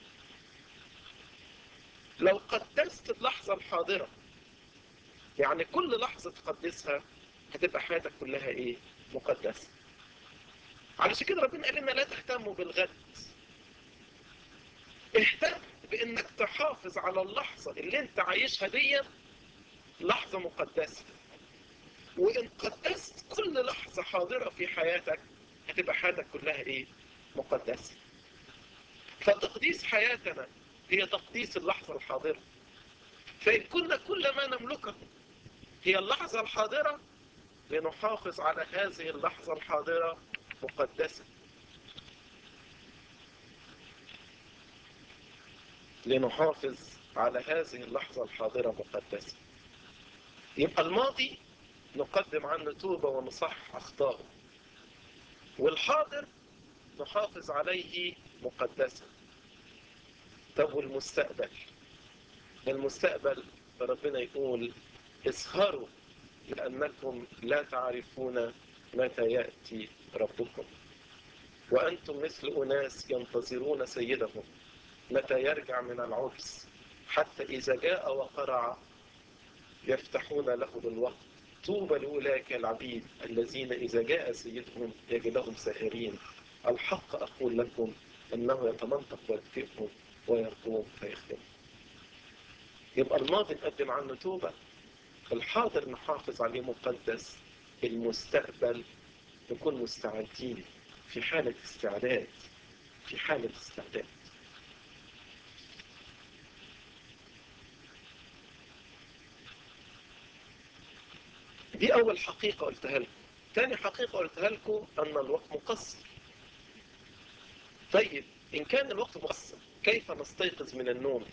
Speaker 1: لو قدست اللحظة الحاضرة يعني كل لحظة تقدسها هتبقى حياتك كلها ايه مقدسة علشان كده ربنا قال لنا لا تهتموا بالغد اهتم بانك تحافظ على اللحظة اللي انت عايشها دي لحظة مقدسة وان قدست كل لحظة حاضرة في حياتك هتبقى حياتك كلها ايه مقدسة فتقديس حياتنا هي تقديس اللحظة الحاضرة فإن كنا كل ما نملكه هي اللحظة الحاضرة لنحافظ على هذه اللحظة الحاضرة مقدسة لنحافظ على هذه اللحظة الحاضرة مقدسة يبقى الماضي نقدم عنه توبة ونصح أخطائه والحاضر نحافظ عليه مقدسا طب والمستقبل المستقبل ربنا يقول اسهروا لأنكم لا تعرفون متى يأتي ربكم وأنتم مثل أناس ينتظرون سيدهم متى يرجع من العرس حتى إذا جاء وقرع يفتحون له بالوقت طوبى لأولئك العبيد الذين إذا جاء سيدهم يجدهم ساهرين الحق أقول لكم أنه يتمنطق ويكفئهم ويقوم فيخدم يبقى الماضي نقدم عنه توبة الحاضر نحافظ عليه مقدس المستقبل نكون مستعدين في حالة استعداد في حالة استعداد دي أول حقيقة قلتها لكم تاني حقيقة قلتها لكم أن الوقت مقصر طيب إن كان الوقت مقصر كيف نستيقظ من النوم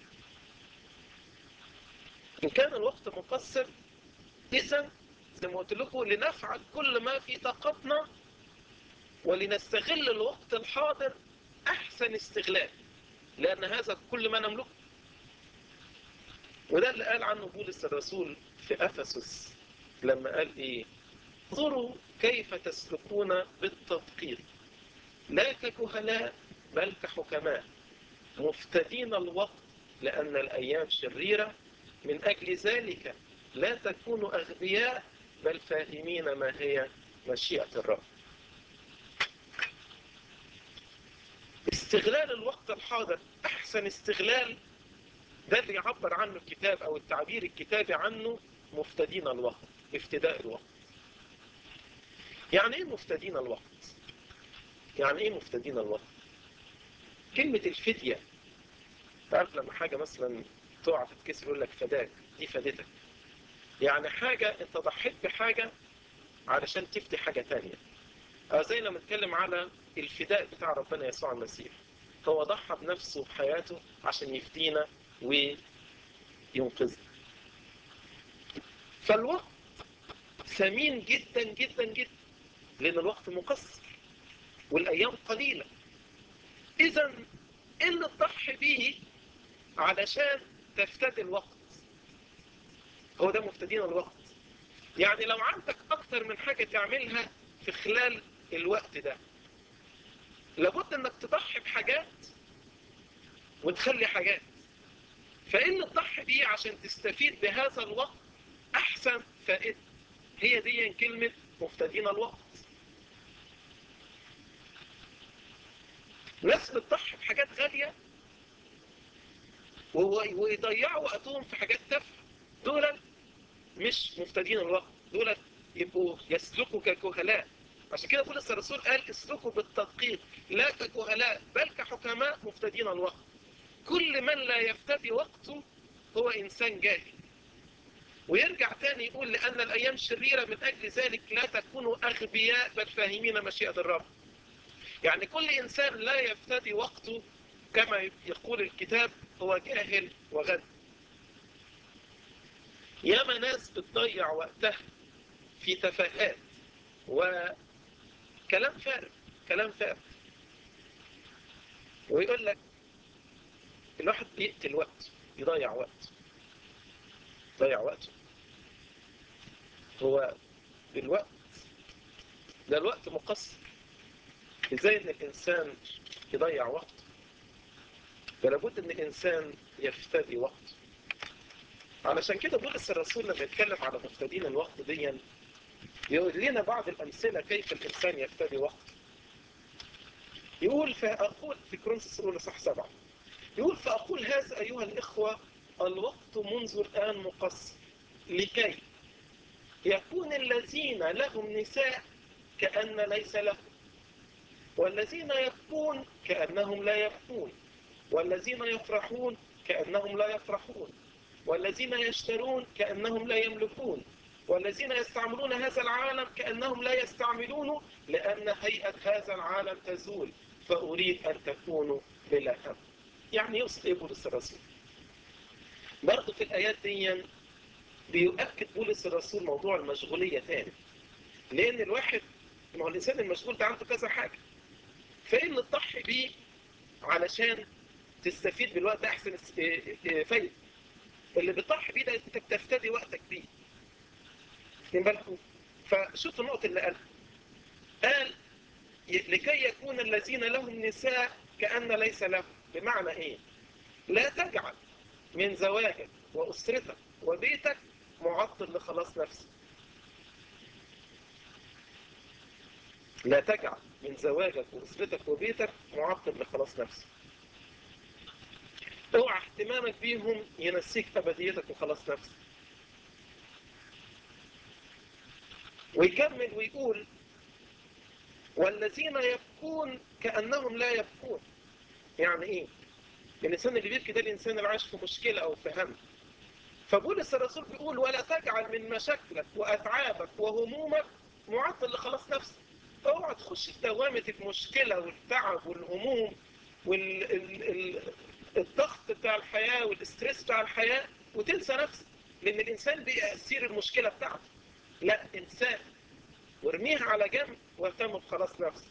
Speaker 1: إن كان الوقت مقصر إذا زي ما قلت لكم لنفعل كل ما في طاقتنا ولنستغل الوقت الحاضر أحسن استغلال لأن هذا كل ما نملكه وده اللي قال عنه بولس الرسول في أفسس لما قال إيه انظروا كيف تسلكون بالتدقيق لا ككهلاء بل كحكماء مفتدين الوقت لأن الأيام شريرة من أجل ذلك لا تكونوا أغبياء بل فاهمين ما هي مشيئة الرب استغلال الوقت الحاضر أحسن استغلال ده اللي يعبر عنه الكتاب أو التعبير الكتابي عنه مفتدين الوقت افتداء الوقت يعني ايه مفتدين الوقت يعني ايه مفتدين الوقت كلمة الفدية تعرف لما حاجة مثلا تقع تتكسر يقول لك فداك دي فدتك يعني حاجة انت ضحيت بحاجة علشان تفدي حاجة تانية أو زي لما نتكلم على الفداء بتاع ربنا يسوع المسيح هو ضحى بنفسه بحياته عشان يفدينا وينقذنا فالوقت ثمين جدا جدا جدا لأن الوقت مقصر والأيام قليلة إذا إيه اللي تضحي بيه علشان تفتدي الوقت هو ده مفتدين الوقت يعني لو عندك أكتر من حاجة تعملها في خلال الوقت ده لابد انك تضحي بحاجات وتخلي حاجات فايه اللي تضحي بيه عشان تستفيد بهذا الوقت احسن فائدة هي دي كلمة مفتدين الوقت ناس بتضحي بحاجات غالية ويضيعوا وقتهم في حاجات تافهة دول مش مفتدين الوقت دول يبقوا يسلكوا ككهلاء عشان كده بولس الرسول قال اسلكوا بالتدقيق لا ككهلاء بل كحكماء مفتدين الوقت كل من لا يفتدي وقته هو إنسان جاهل ويرجع تاني يقول لأن الأيام شريرة من أجل ذلك لا تكونوا أغبياء بل فاهمين مشيئة الرب يعني كل إنسان لا يفتدي وقته كما يقول الكتاب هو جاهل وغد ياما ناس بتضيع وقتها في تفاهات وكلام فارغ كلام فارغ ويقول لك الواحد بيقتل وقت يضيع وقت يضيع وقته هو الوقت ده الوقت مقصر ازاي ان الانسان يضيع وقته فلابد ان الانسان يفتدي وقته علشان كده بولس الرسول لما يتكلم على مفتدين الوقت دي يقول لنا بعض الأمثلة كيف الإنسان يفتدي وقته يقول فأقول في كرونسوس الأولى صح سبعة يقول فأقول هذا أيها الإخوة الوقت منذ الآن مقصر لكي يكون الذين لهم نساء كأن ليس لهم والذين يبكون كأنهم لا يبكون والذين يفرحون كأنهم لا يفرحون والذين يشترون كأنهم لا يملكون والذين يستعملون هذا العالم كأنهم لا يستعملونه لأن هيئة هذا العالم تزول فأريد أن تكونوا بلا هم يعني يوصف إيه بولس الرسول برضه في الآيات دي بيؤكد بولس الرسول موضوع المشغولية تاني لأن الواحد ما هو الإنسان المشغول ده عنده كذا حاجة فإيه اللي تضحي بيه علشان تستفيد بالوقت أحسن فايدة اللي بتضحي بيه ده أنت بتفتدي وقتك بيه واخدين بالكم فشوف النقطة اللي قالها قال لكي يكون الذين لهم نساء كأن ليس لهم بمعنى ايه لا تجعل من زواجك وأسرتك وبيتك معطل لخلاص نفسك لا تجعل من زواجك وأسرتك وبيتك معطل لخلاص نفسك اوعى اهتمامك بيهم ينسيك أبديتك وخلاص نفسك ويكمل ويقول والذين يبكون كأنهم لا يبكون يعني ايه الإنسان اللي بيبكي ده الإنسان اللي عايش في مشكلة أو في هم فبولس الرسول بيقول ولا تجعل من مشاكلك وأتعابك وهمومك معطل لخلاص نفسك اوعى تخش في دوامة المشكلة والتعب والهموم والضغط بتاع الحياة والاسترس بتاع الحياة وتنسى نفسك لأن الإنسان بيأثير المشكلة بتاعته لا إنسان وارميها على جنب واهتم بخلاص نفسك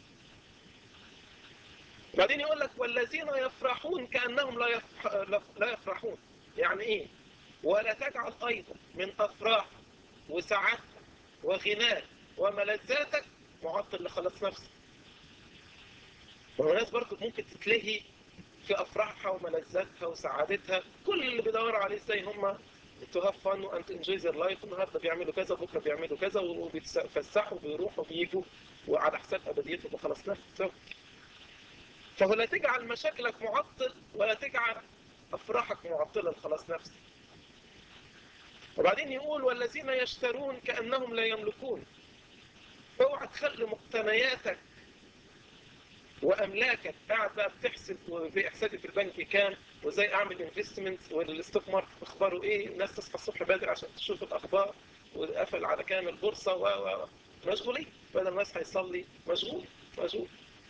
Speaker 1: بعدين يقول لك والذين يفرحون كأنهم لا, يفرح لا يفرحون يعني ايه ولا تجعل ايضا من افراح وسعادتك وغناك وملذاتك معطل لخلاص نفسك والناس برضه ممكن تتلهي في افراحها وملذاتها وسعادتها كل اللي بيدوروا عليه ازاي هم to have fun and enjoy their life النهارده بيعملوا كذا بكره بيعملوا كذا وبيتفسحوا وبيروحوا وبيجوا وعلى حساب ابديتهم وخلاص نفسك فهو لا تجعل مشاكلك معطل ولا تجعل أفراحك معطلة لخلاص نفسك وبعدين يقول والذين يشترون كأنهم لا يملكون اوعى تخلي مقتنياتك واملاكك قاعد بقى بتحسب وفي احسابي في البنك كام وازاي اعمل انفستمنت والستوك ماركت اخباره ايه الناس تصحى الصبح بدري عشان تشوف الاخبار وقفل على كام البورصه و و مشغولين بدل الناس هيصلي مشغول مشغول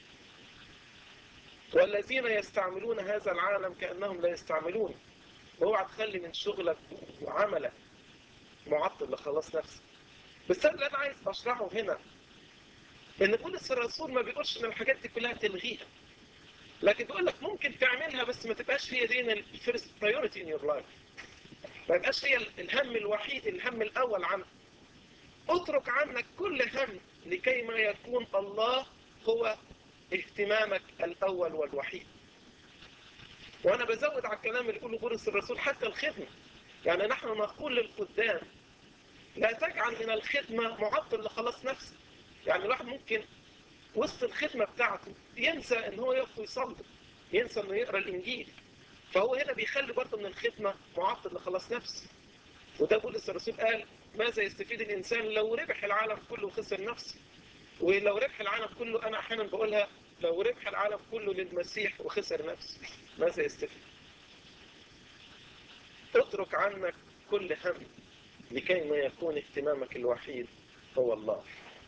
Speaker 1: والذين يستعملون هذا العالم كأنهم لا يستعملون اوعى تخلي من شغلك وعملك معطل لخلاص نفسك بس اللي انا عايز اشرحه هنا ان بولس الرسول ما بيقولش ان الحاجات دي كلها تلغيها لكن بيقول لك ممكن تعملها بس ما تبقاش هي دي الفيرست برايورتي ان يور لايف ما يبقاش هي الهم الوحيد الهم الاول عنك اترك عنك كل هم لكي ما يكون الله هو اهتمامك الأول والوحيد وأنا بزود على الكلام اللي يقوله بولس الرسول حتى الخدمة يعني نحن نقول للخدام لا تجعل من الخدمة معطل لخلاص نفسك يعني الواحد ممكن وسط الخدمة بتاعته ينسى ان هو يقف ويصلي ينسى انه يقرأ الانجيل فهو هنا بيخلي برضه من الخدمة معطل لخلاص نفسه وده بولس الرسول قال ماذا يستفيد الانسان لو ربح العالم كله وخسر نفسه ولو ربح العالم كله انا احيانا بقولها لو ربح العالم كله للمسيح وخسر نفسه ماذا يستفيد اترك عنك كل هم لكي ما يكون اهتمامك الوحيد هو الله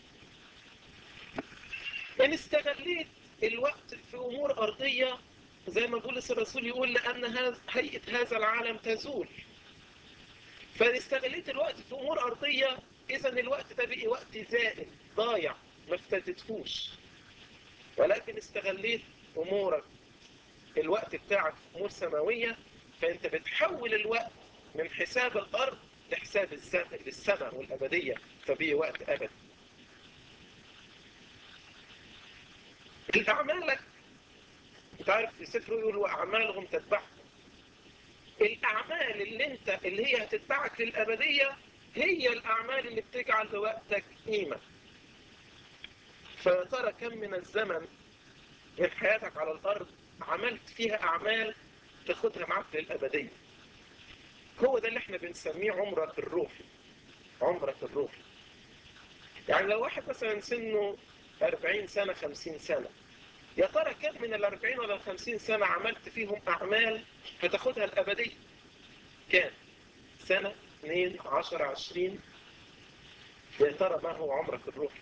Speaker 1: ان استغليت الوقت في امور ارضية زي ما بولس الرسول يقول لان هيئة هذا العالم تزول فان استغليت الوقت في امور ارضية اذا الوقت ده بقي وقت زائد ضايع ما افتتتهوش ولكن استغليت امورك الوقت بتاعك في امور سماوية فانت بتحول الوقت من حساب الارض لحساب السماء والابدية فبيه وقت ابدي اعمالك انت عارف في سفر يقول واعمالهم تتبعهم الاعمال اللي انت اللي هي هتتبعك للابدية هي الاعمال اللي بتجعل لوقتك قيمة فيا ترى كم من الزمن من حياتك على الارض عملت فيها اعمال تاخدها معاك للابدية هو ده اللي احنا بنسميه عمرك الروحي عمرك الروحي يعني لو واحد مثلا سنه 40 سنة 50 سنة يا ترى كم من ال 40 ولا ال 50 سنة عملت فيهم أعمال هتاخدها الأبدية كام سنة 2 10 20 يا ترى ما هو عمرك الروحي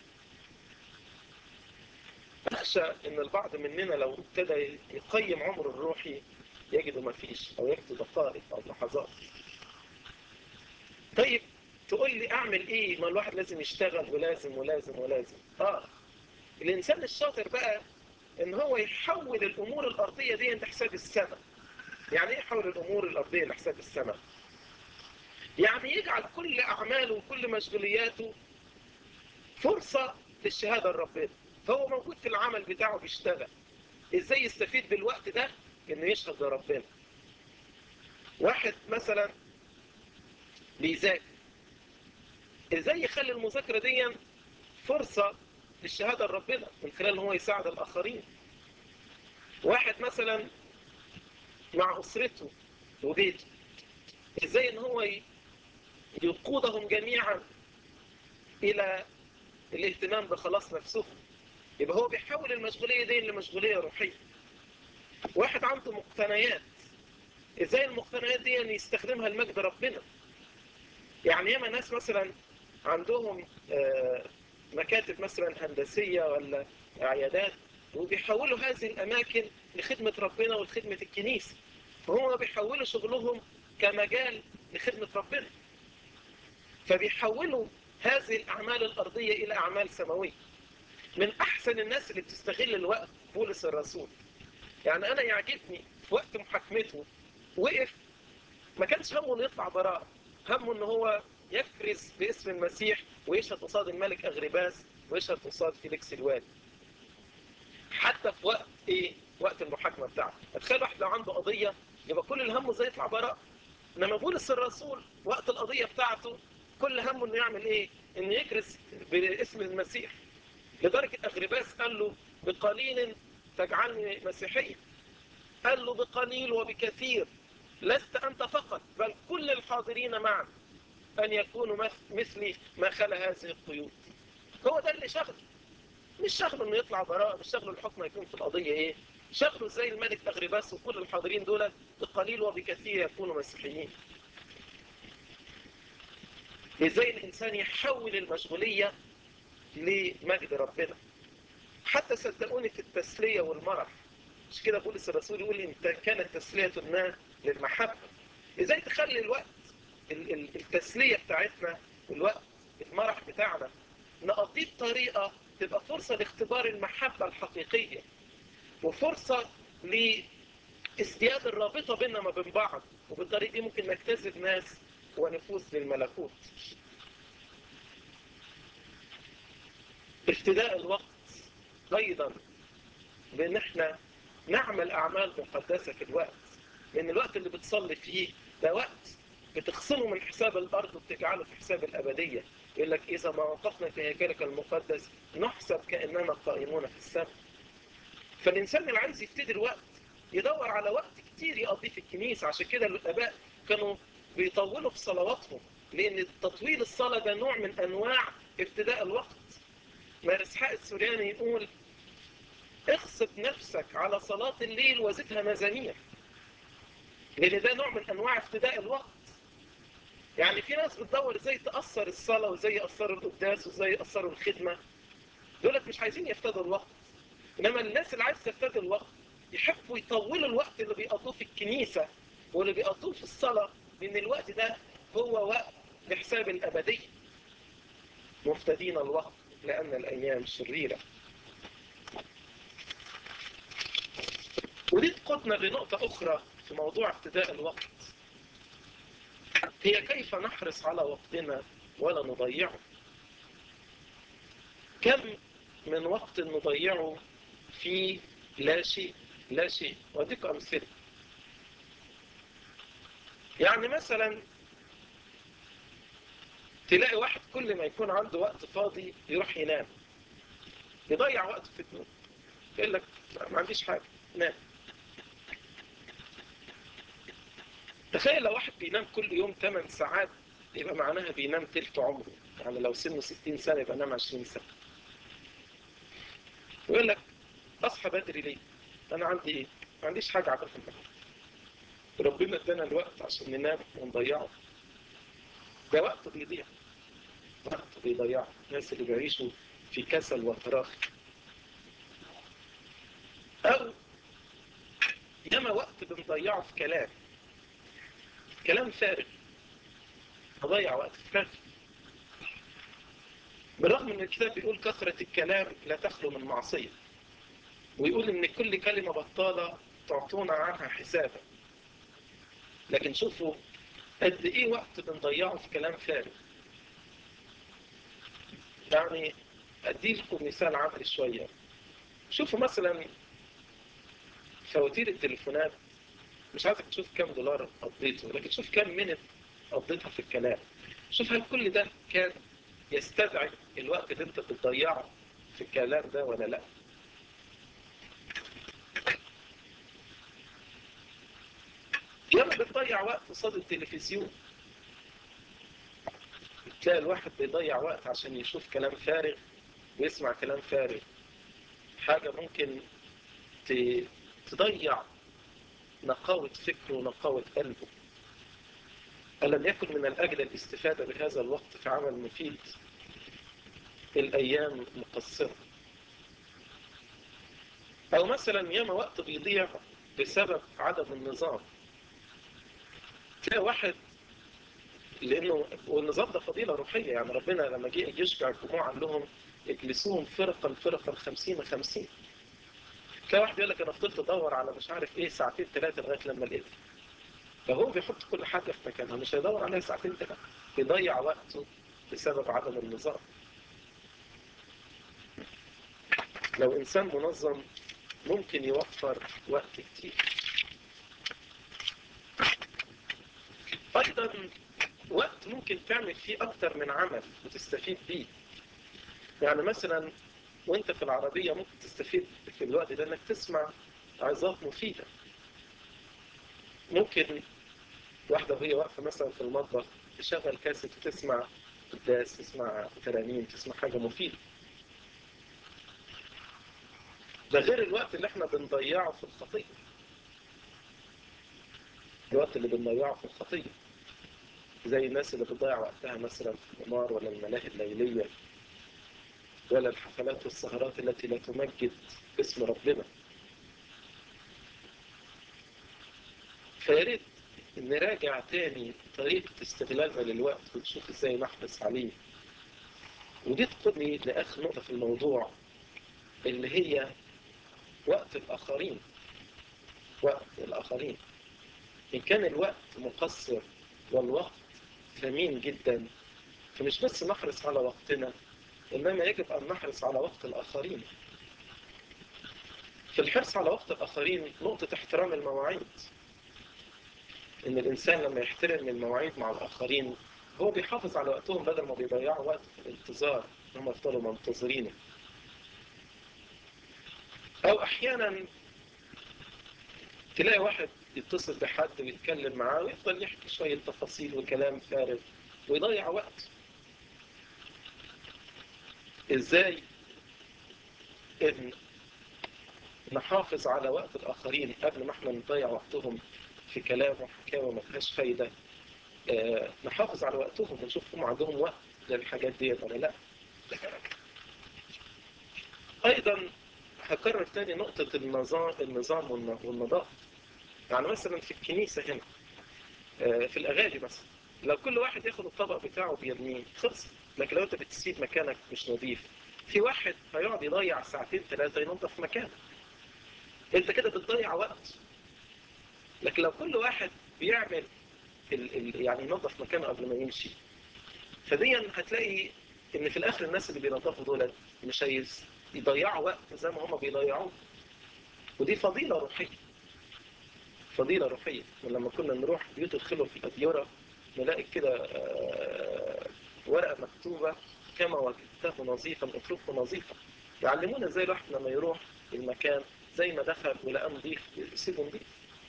Speaker 1: أخشى إن البعض مننا لو ابتدى يقيم عمره الروحي يجده ما فيش أو يجده دقائق أو لحظات طيب تقول لي أعمل إيه ما الواحد لازم يشتغل ولازم ولازم ولازم آه الإنسان الشاطر بقى إن هو يحول الأمور الأرضية دي لحساب السماء يعني إيه يحول الأمور الأرضية لحساب السماء يعني يجعل كل أعماله وكل مشغولياته فرصة للشهادة الربنا فهو موجود في العمل بتاعه بيشتغل ازاي يستفيد بالوقت ده انه يشهد لربنا واحد مثلا بيذاكر ازاي يخلي المذاكرة دي فرصة للشهادة لربنا من خلال ان هو يساعد الاخرين واحد مثلا مع اسرته وبيته ازاي ان هو يقودهم جميعا الى الاهتمام بخلاص نفسهم يبقى هو بيحول المشغولية دي لمشغولية روحية واحد عنده مقتنيات ازاي المقتنيات دي يعني يستخدمها لمجد ربنا يعني ياما ناس مثلا عندهم مكاتب مثلا هندسية ولا عيادات وبيحولوا هذه الأماكن لخدمة ربنا ولخدمة الكنيسة فهم بيحولوا شغلهم كمجال لخدمة ربنا فبيحولوا هذه الأعمال الأرضية إلى أعمال سماوية من أحسن الناس اللي بتستغل الوقت بولس الرسول يعني أنا يعجبني في وقت محاكمته وقف ما كانش همه انه يطلع براء همه ان هو يكرز باسم المسيح ويشهد قصاد الملك أغرباس ويشهد قصاد فيليكس الوالي حتى في وقت ايه وقت المحاكمة بتاعته تخيل واحد لو عنده قضية يبقى كل اللي همه ازاي يطلع براء انما بولس الرسول وقت القضية بتاعته كل همه انه يعمل ايه انه يكرز باسم المسيح لدرجة أغرباس قال له بقليل تجعلني مسيحيا قال له بقليل وبكثير لست أنت فقط بل كل الحاضرين معا أن يكونوا مثلي ما خلا هذه القيود هو ده اللي شغله مش شغله انه يطلع براء مش شغله الحكم يكون في القضية ايه شغله زي الملك أغرباس وكل الحاضرين دول بقليل وبكثير يكونوا مسيحيين ازاي الإنسان يحول المشغولية لمجد ربنا حتى صدقوني في التسلية والمرح مش كده بولس الرسول يقول انت كانت تسلية ما للمحبة ازاي تخلي الوقت التسلية بتاعتنا الوقت المرح بتاعنا نقضيه بطريقة تبقى فرصة لاختبار المحبة الحقيقية وفرصة لازدياد الرابطة بيننا ما بين بعض وبالطريقة دي ممكن نجتذب ناس ونفوس للملكوت افتداء الوقت ايضا بان احنا نعمل اعمال مقدسة في الوقت لان الوقت اللي بتصلي فيه ده وقت بتخصمه من حساب الارض وبتجعله في حساب الابدية يقول لك اذا ما وقفنا في هيكلك المقدس نحسب كاننا قائمون في السماء فالانسان اللي عايز يفتدي الوقت يدور على وقت كتير يقضيه في الكنيسة عشان كده الاباء كانوا بيطولوا في صلواتهم لان تطويل الصلاة ده نوع من انواع افتداء الوقت مارس اسحاق السورياني يقول اغصب نفسك على صلاة الليل وزدها مزامير لان ده نوع من انواع افتداء الوقت يعني في ناس بتدور ازاي تأثر الصلاة وازاي يأثروا القداس وازاي يأثروا الخدمة دولت مش عايزين يفتدوا الوقت انما الناس اللي عايز تفتدي الوقت يحبوا يطولوا الوقت اللي بيقضوه في الكنيسة واللي بيقضوه في الصلاة لان الوقت ده هو وقت لحساب الابدية مفتدين الوقت لأن الأيام شريرة ودي تقودنا لنقطة أخرى في موضوع افتداء الوقت هي كيف نحرص على وقتنا ولا نضيعه كم من وقت نضيعه في لا شيء لا شيء واديك أمثلة يعني مثلا تلاقي واحد كل ما يكون عنده وقت فاضي يروح ينام يضيع وقت في النوم يقول لك ما عنديش حاجة نام تخيل لو واحد بينام كل يوم 8 ساعات يبقى معناها بينام تلت عمره يعني لو سنه 60 سنة يبقى نام 20 سنة يقول لك اصحى بدري ليه انا عندي ايه ما عنديش حاجة اعملها ربنا ادانا الوقت عشان ننام ونضيعه ده وقت بيضيع وقت بيضيع الناس اللي بيعيشوا في كسل وفراغ او ياما وقت بنضيعه في كلام كلام فارغ اضيع وقت في فارغ بالرغم ان الكتاب بيقول كثرة الكلام لا تخلو من معصية ويقول ان كل كلمة بطالة تعطونا عنها حسابا لكن شوفوا قد ايه وقت بنضيعه في كلام فارغ يعني ادي لكم مثال عملي شويه شوفوا مثلا فواتير التليفونات مش عايزك تشوف كام دولار قضيته لكن شوف كام منت قضيتها في الكلام شوف هل كل ده كان يستدعي الوقت اللي انت بتضيعه في الكلام ده ولا لا ياما بتضيع وقت قصاد التلفزيون تلاقي الواحد بيضيع وقت عشان يشوف كلام فارغ ويسمع كلام فارغ حاجة ممكن تضيع نقاوة فكره ونقاوة قلبه ألم يكن من الأجل الاستفادة بهذا الوقت في عمل مفيد الأيام مقصرة أو مثلا ياما وقت بيضيع بسبب عدم النظام تلاقي واحد لأنه والنظام ده فضيلة روحية يعني ربنا لما جه يشجع الجموع قال لهم اجلسوهم فرقا فرقا خمسين خمسين تلاقي واحد يقول لك أنا فضلت أدور على مش عارف إيه ساعتين ثلاثة لغاية لما لقيتها فهو بيحط كل حاجة في مكانها مش هيدور عليها ساعتين ثلاثة بيضيع وقته بسبب عدم النظام لو إنسان منظم ممكن يوفر وقت كتير أيضا وقت ممكن تعمل فيه أكتر من عمل وتستفيد بيه يعني مثلا وانت في العربية ممكن تستفيد في الوقت ده انك تسمع عظات مفيدة ممكن واحدة وهي واقفة مثلا في المطبخ تشغل كاسيت وتسمع قداس تسمع ترانيم تسمع حاجة مفيدة ده غير الوقت اللي احنا بنضيعه في الخطية الوقت اللي بنضيعه في الخطية زي الناس اللي بتضيع وقتها مثلا في القمار ولا الملاهي الليلية ولا الحفلات والسهرات التي لا تمجد اسم ربنا فياريت نراجع تاني طريقة استغلالنا للوقت ونشوف ازاي نحرص عليه ودي تقودني لآخر نقطة في الموضوع اللي هي وقت الآخرين وقت الآخرين إن كان الوقت مقصر والوقت ثمين جدا فمش بس نحرص على وقتنا إنما يجب أن نحرص على وقت الآخرين في الحرص على وقت الآخرين نقطة احترام المواعيد إن الإنسان لما يحترم المواعيد مع الآخرين هو بيحافظ على وقتهم بدل ما بيضيعوا وقت في الانتظار هم يفضلوا منتظرينه أو أحيانا تلاقي واحد يتصل بحد ويتكلم معاه ويفضل يحكي شوية تفاصيل وكلام فارغ ويضيع وقت ازاي ان نحافظ على وقت الاخرين قبل ما احنا نضيع وقتهم في كلام وحكاوى ما فيهاش فايده اه نحافظ على وقتهم ونشوف هم عندهم وقت للحاجات دي ولا لا ايضا هكرر تاني نقطة النظام النظام والنظافة يعني مثلا في الكنيسة هنا اه في الاغاني مثلا لو كل واحد ياخد الطبق بتاعه بيرميه خلص لكن لو انت بتسيب مكانك مش نظيف في واحد هيقعد يضيع ساعتين ثلاثة ينظف مكانه انت كده بتضيع وقت لكن لو كل واحد بيعمل ال ال يعني ينظف مكانه قبل ما يمشي فديا هتلاقي ان في الاخر الناس اللي بينظفوا دول مش يضيعوا وقت زي ما هم بيضيعوه ودي فضيلة روحية فضيلة روحية ولما كنا نروح بيوت الخلوة في الأديرة نلاقي كده ورقة مكتوبة كما وجدته نظيفا اتركه نظيفا يعلمونا ازاي الواحد لما يروح المكان زي ما دخل ولقاه نظيف يسيبه نظيف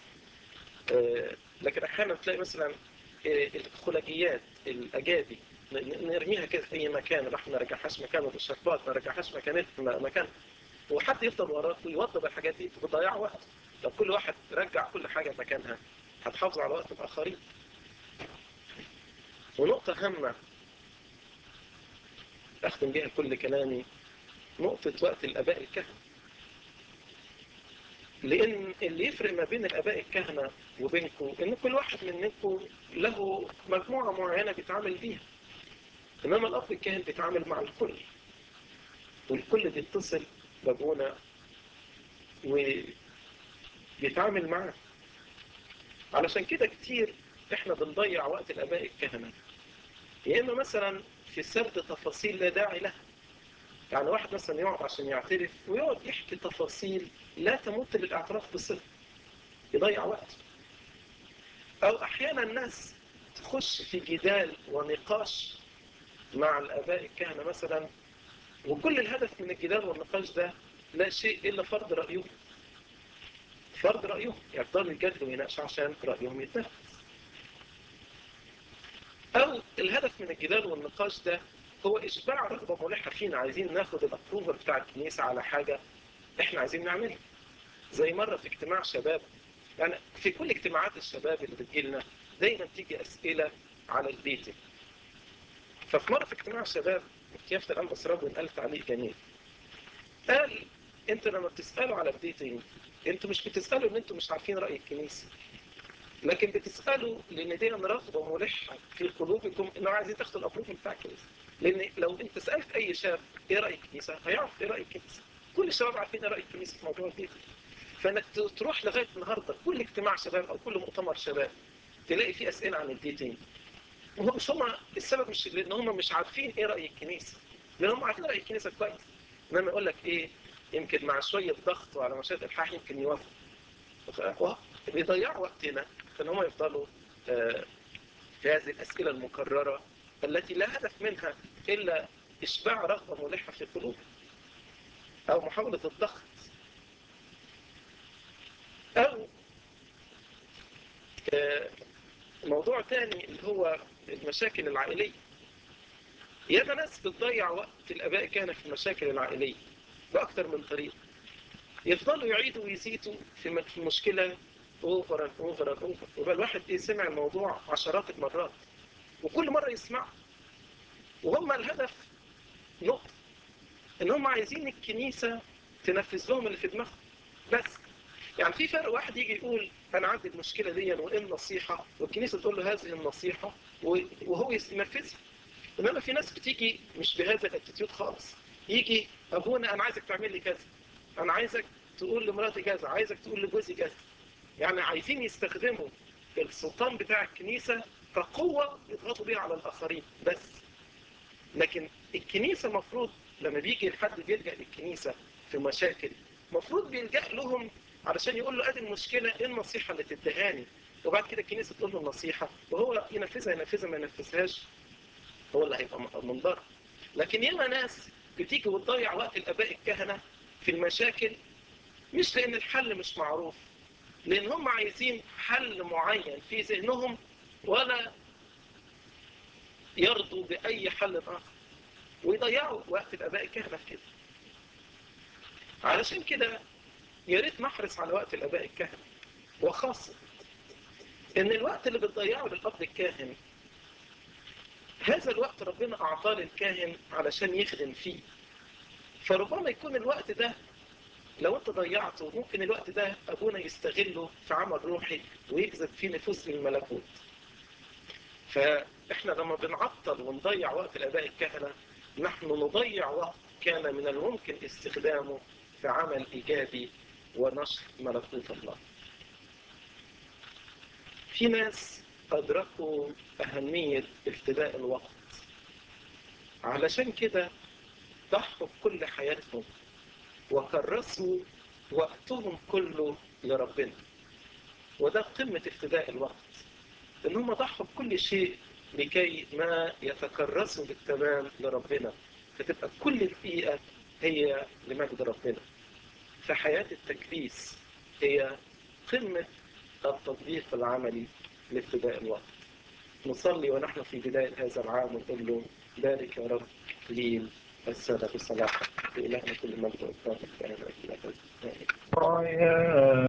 Speaker 1: لكن احيانا تلاقي مثلا الخلاجيات الاجابي نرميها كده في اي مكان راح ما رجعهاش مكانه بالشربات ما رجعهاش مكانت مكان وحد يفضل وراك ويوضب الحاجات دي بتضيع وقت لو كل واحد رجع كل حاجة مكانها هتحافظ على وقت الآخرين ونقطة هامة أختم بها كل كلامي نقطة وقت الآباء الكهنة لأن اللي يفرق ما بين الآباء الكهنة وبينكم إن كل واحد منكم له مجموعة معينة بيتعامل بيها إنما الأب الكاهن بيتعامل مع الكل والكل بيتصل بابونا وبيتعامل معاه علشان كده كتير احنا بنضيع وقت الآباء الكهنة يا إما مثلا في سرد تفاصيل لا داعي لها يعني واحد مثلا يقعد عشان يعترف ويقعد يحكي تفاصيل لا تمت للاعتراف بصدق يضيع وقته أو أحيانا الناس تخش في جدال ونقاش مع الآباء الكهنة مثلا وكل الهدف من الجدال والنقاش ده لا شيء إلا فرض رأيهم فرض رأيهم يفضلوا يجادلوا ويناقشوا عشان رأيهم يتنفذ أو الهدف من الجدال والنقاش ده هو إشباع رغبة ملحة فينا عايزين ناخد الأبروفر بتاع الكنيسة على حاجة إحنا عايزين نعملها زي مرة في اجتماع شباب يعني في كل اجتماعات الشباب اللي بتجيلنا دايما تيجي أسئلة على البيتنج ففي مرة في اجتماع شباب كيافة الأنبس رب قال تعليق جميل قال انتوا لما بتسألوا على الديتنج انتوا مش بتسألوا ان انتوا مش عارفين رأي الكنيسة لكن بتسألوا لان دي رغبة ملحة في قلوبكم انه عايزين تاخدوا الابروفل بتاع الكنيسة لان لو انت سألت اي شاب ايه رأي الكنيسة هيعرف ايه رأي الكنيسة كل الشباب عارفين ايه رأي الكنيسة في موضوع الديتنج فانك تروح لغاية النهاردة كل اجتماع شباب او كل مؤتمر شباب تلاقي فيه اسئلة عن الديتنج وهم مش هم السبب مش لان هم مش عارفين ايه رأي الكنيسة لان هم عارفين رأي الكنيسة كويس انما يقول لك ايه يمكن مع شوية ضغط وعلى مشاهد الحاح يمكن يوافق بيضيعوا وقتنا ان هم يفضلوا في هذه الأسئلة المكررة التي لا هدف منها إلا إشباع رغبة ملحة في قلوبهم أو محاولة الضغط أو موضوع تاني اللي هو المشاكل العائلية ياما ناس بتضيع وقت الآباء كان في المشاكل العائلية بأكثر من طريقة يفضلوا يعيدوا ويزيدوا في المشكلة اوفر اوفر اوفر وبقى الواحد ايه سمع الموضوع عشرات المرات وكل مرة يسمع وهم الهدف نقطة ان هم عايزين الكنيسة تنفذ لهم اللي في دماغهم بس يعني في فرق واحد يجي يقول انا عندي المشكلة دي وايه النصيحة والكنيسة تقول له هذه النصيحة وهو ينفذها انما في ناس بتيجي مش بهذا الاتيتيود خالص يجي ابونا انا عايزك تعمل لي كذا انا عايزك تقول لمراتي كذا عايزك تقول لجوزي كذا يعني عايزين يستخدموا السلطان بتاع الكنيسة كقوة يضغطوا بيها على الآخرين بس لكن الكنيسة مفروض لما بيجي حد بيلجأ للكنيسة في مشاكل مفروض بيلجأ لهم علشان يقول له ادي المشكلة ايه النصيحة اللي تدهاني وبعد كده الكنيسة تقول له النصيحة وهو ينفذها ينفذها ما ينفذهاش هو اللي هيبقى منضر لكن ياما ناس بتيجي وتضيع وقت الآباء الكهنة في المشاكل مش لأن الحل مش معروف لأن هم عايزين حل معين في ذهنهم ولا يرضوا بأي حل آخر ويضيعوا وقت الآباء الكهنة في كده علشان كده يا ريت نحرص على وقت الآباء الكهنة وخاصة إن الوقت اللي بتضيعه للأب الكاهن هذا الوقت ربنا أعطاه للكاهن علشان يخدم فيه فربما يكون الوقت ده لو انت ضيعته ممكن الوقت ده ابونا يستغله في عمل روحي ويجذب فيه نفوس للملكوت فاحنا لما بنعطل ونضيع وقت الاباء الكهنه نحن نضيع وقت كان من الممكن استخدامه في عمل ايجابي ونشر ملكوت الله في ناس ادركوا اهميه ابتداء الوقت علشان كده ضحوا بكل حياتهم وكرسوا وقتهم كله لربنا وده قمة ابتداء الوقت ان هم ضحوا بكل شيء لكي ما يتكرسوا بالتمام لربنا فتبقى كل دقيقة هي لمجد ربنا فحياة التكريس هي قمة التطبيق العملي لابتداء الوقت نصلي ونحن في بداية هذا العام ونقول له بارك يا رب لي السادة بصلاحك لإلهنا كل مجد وإكرام في الآن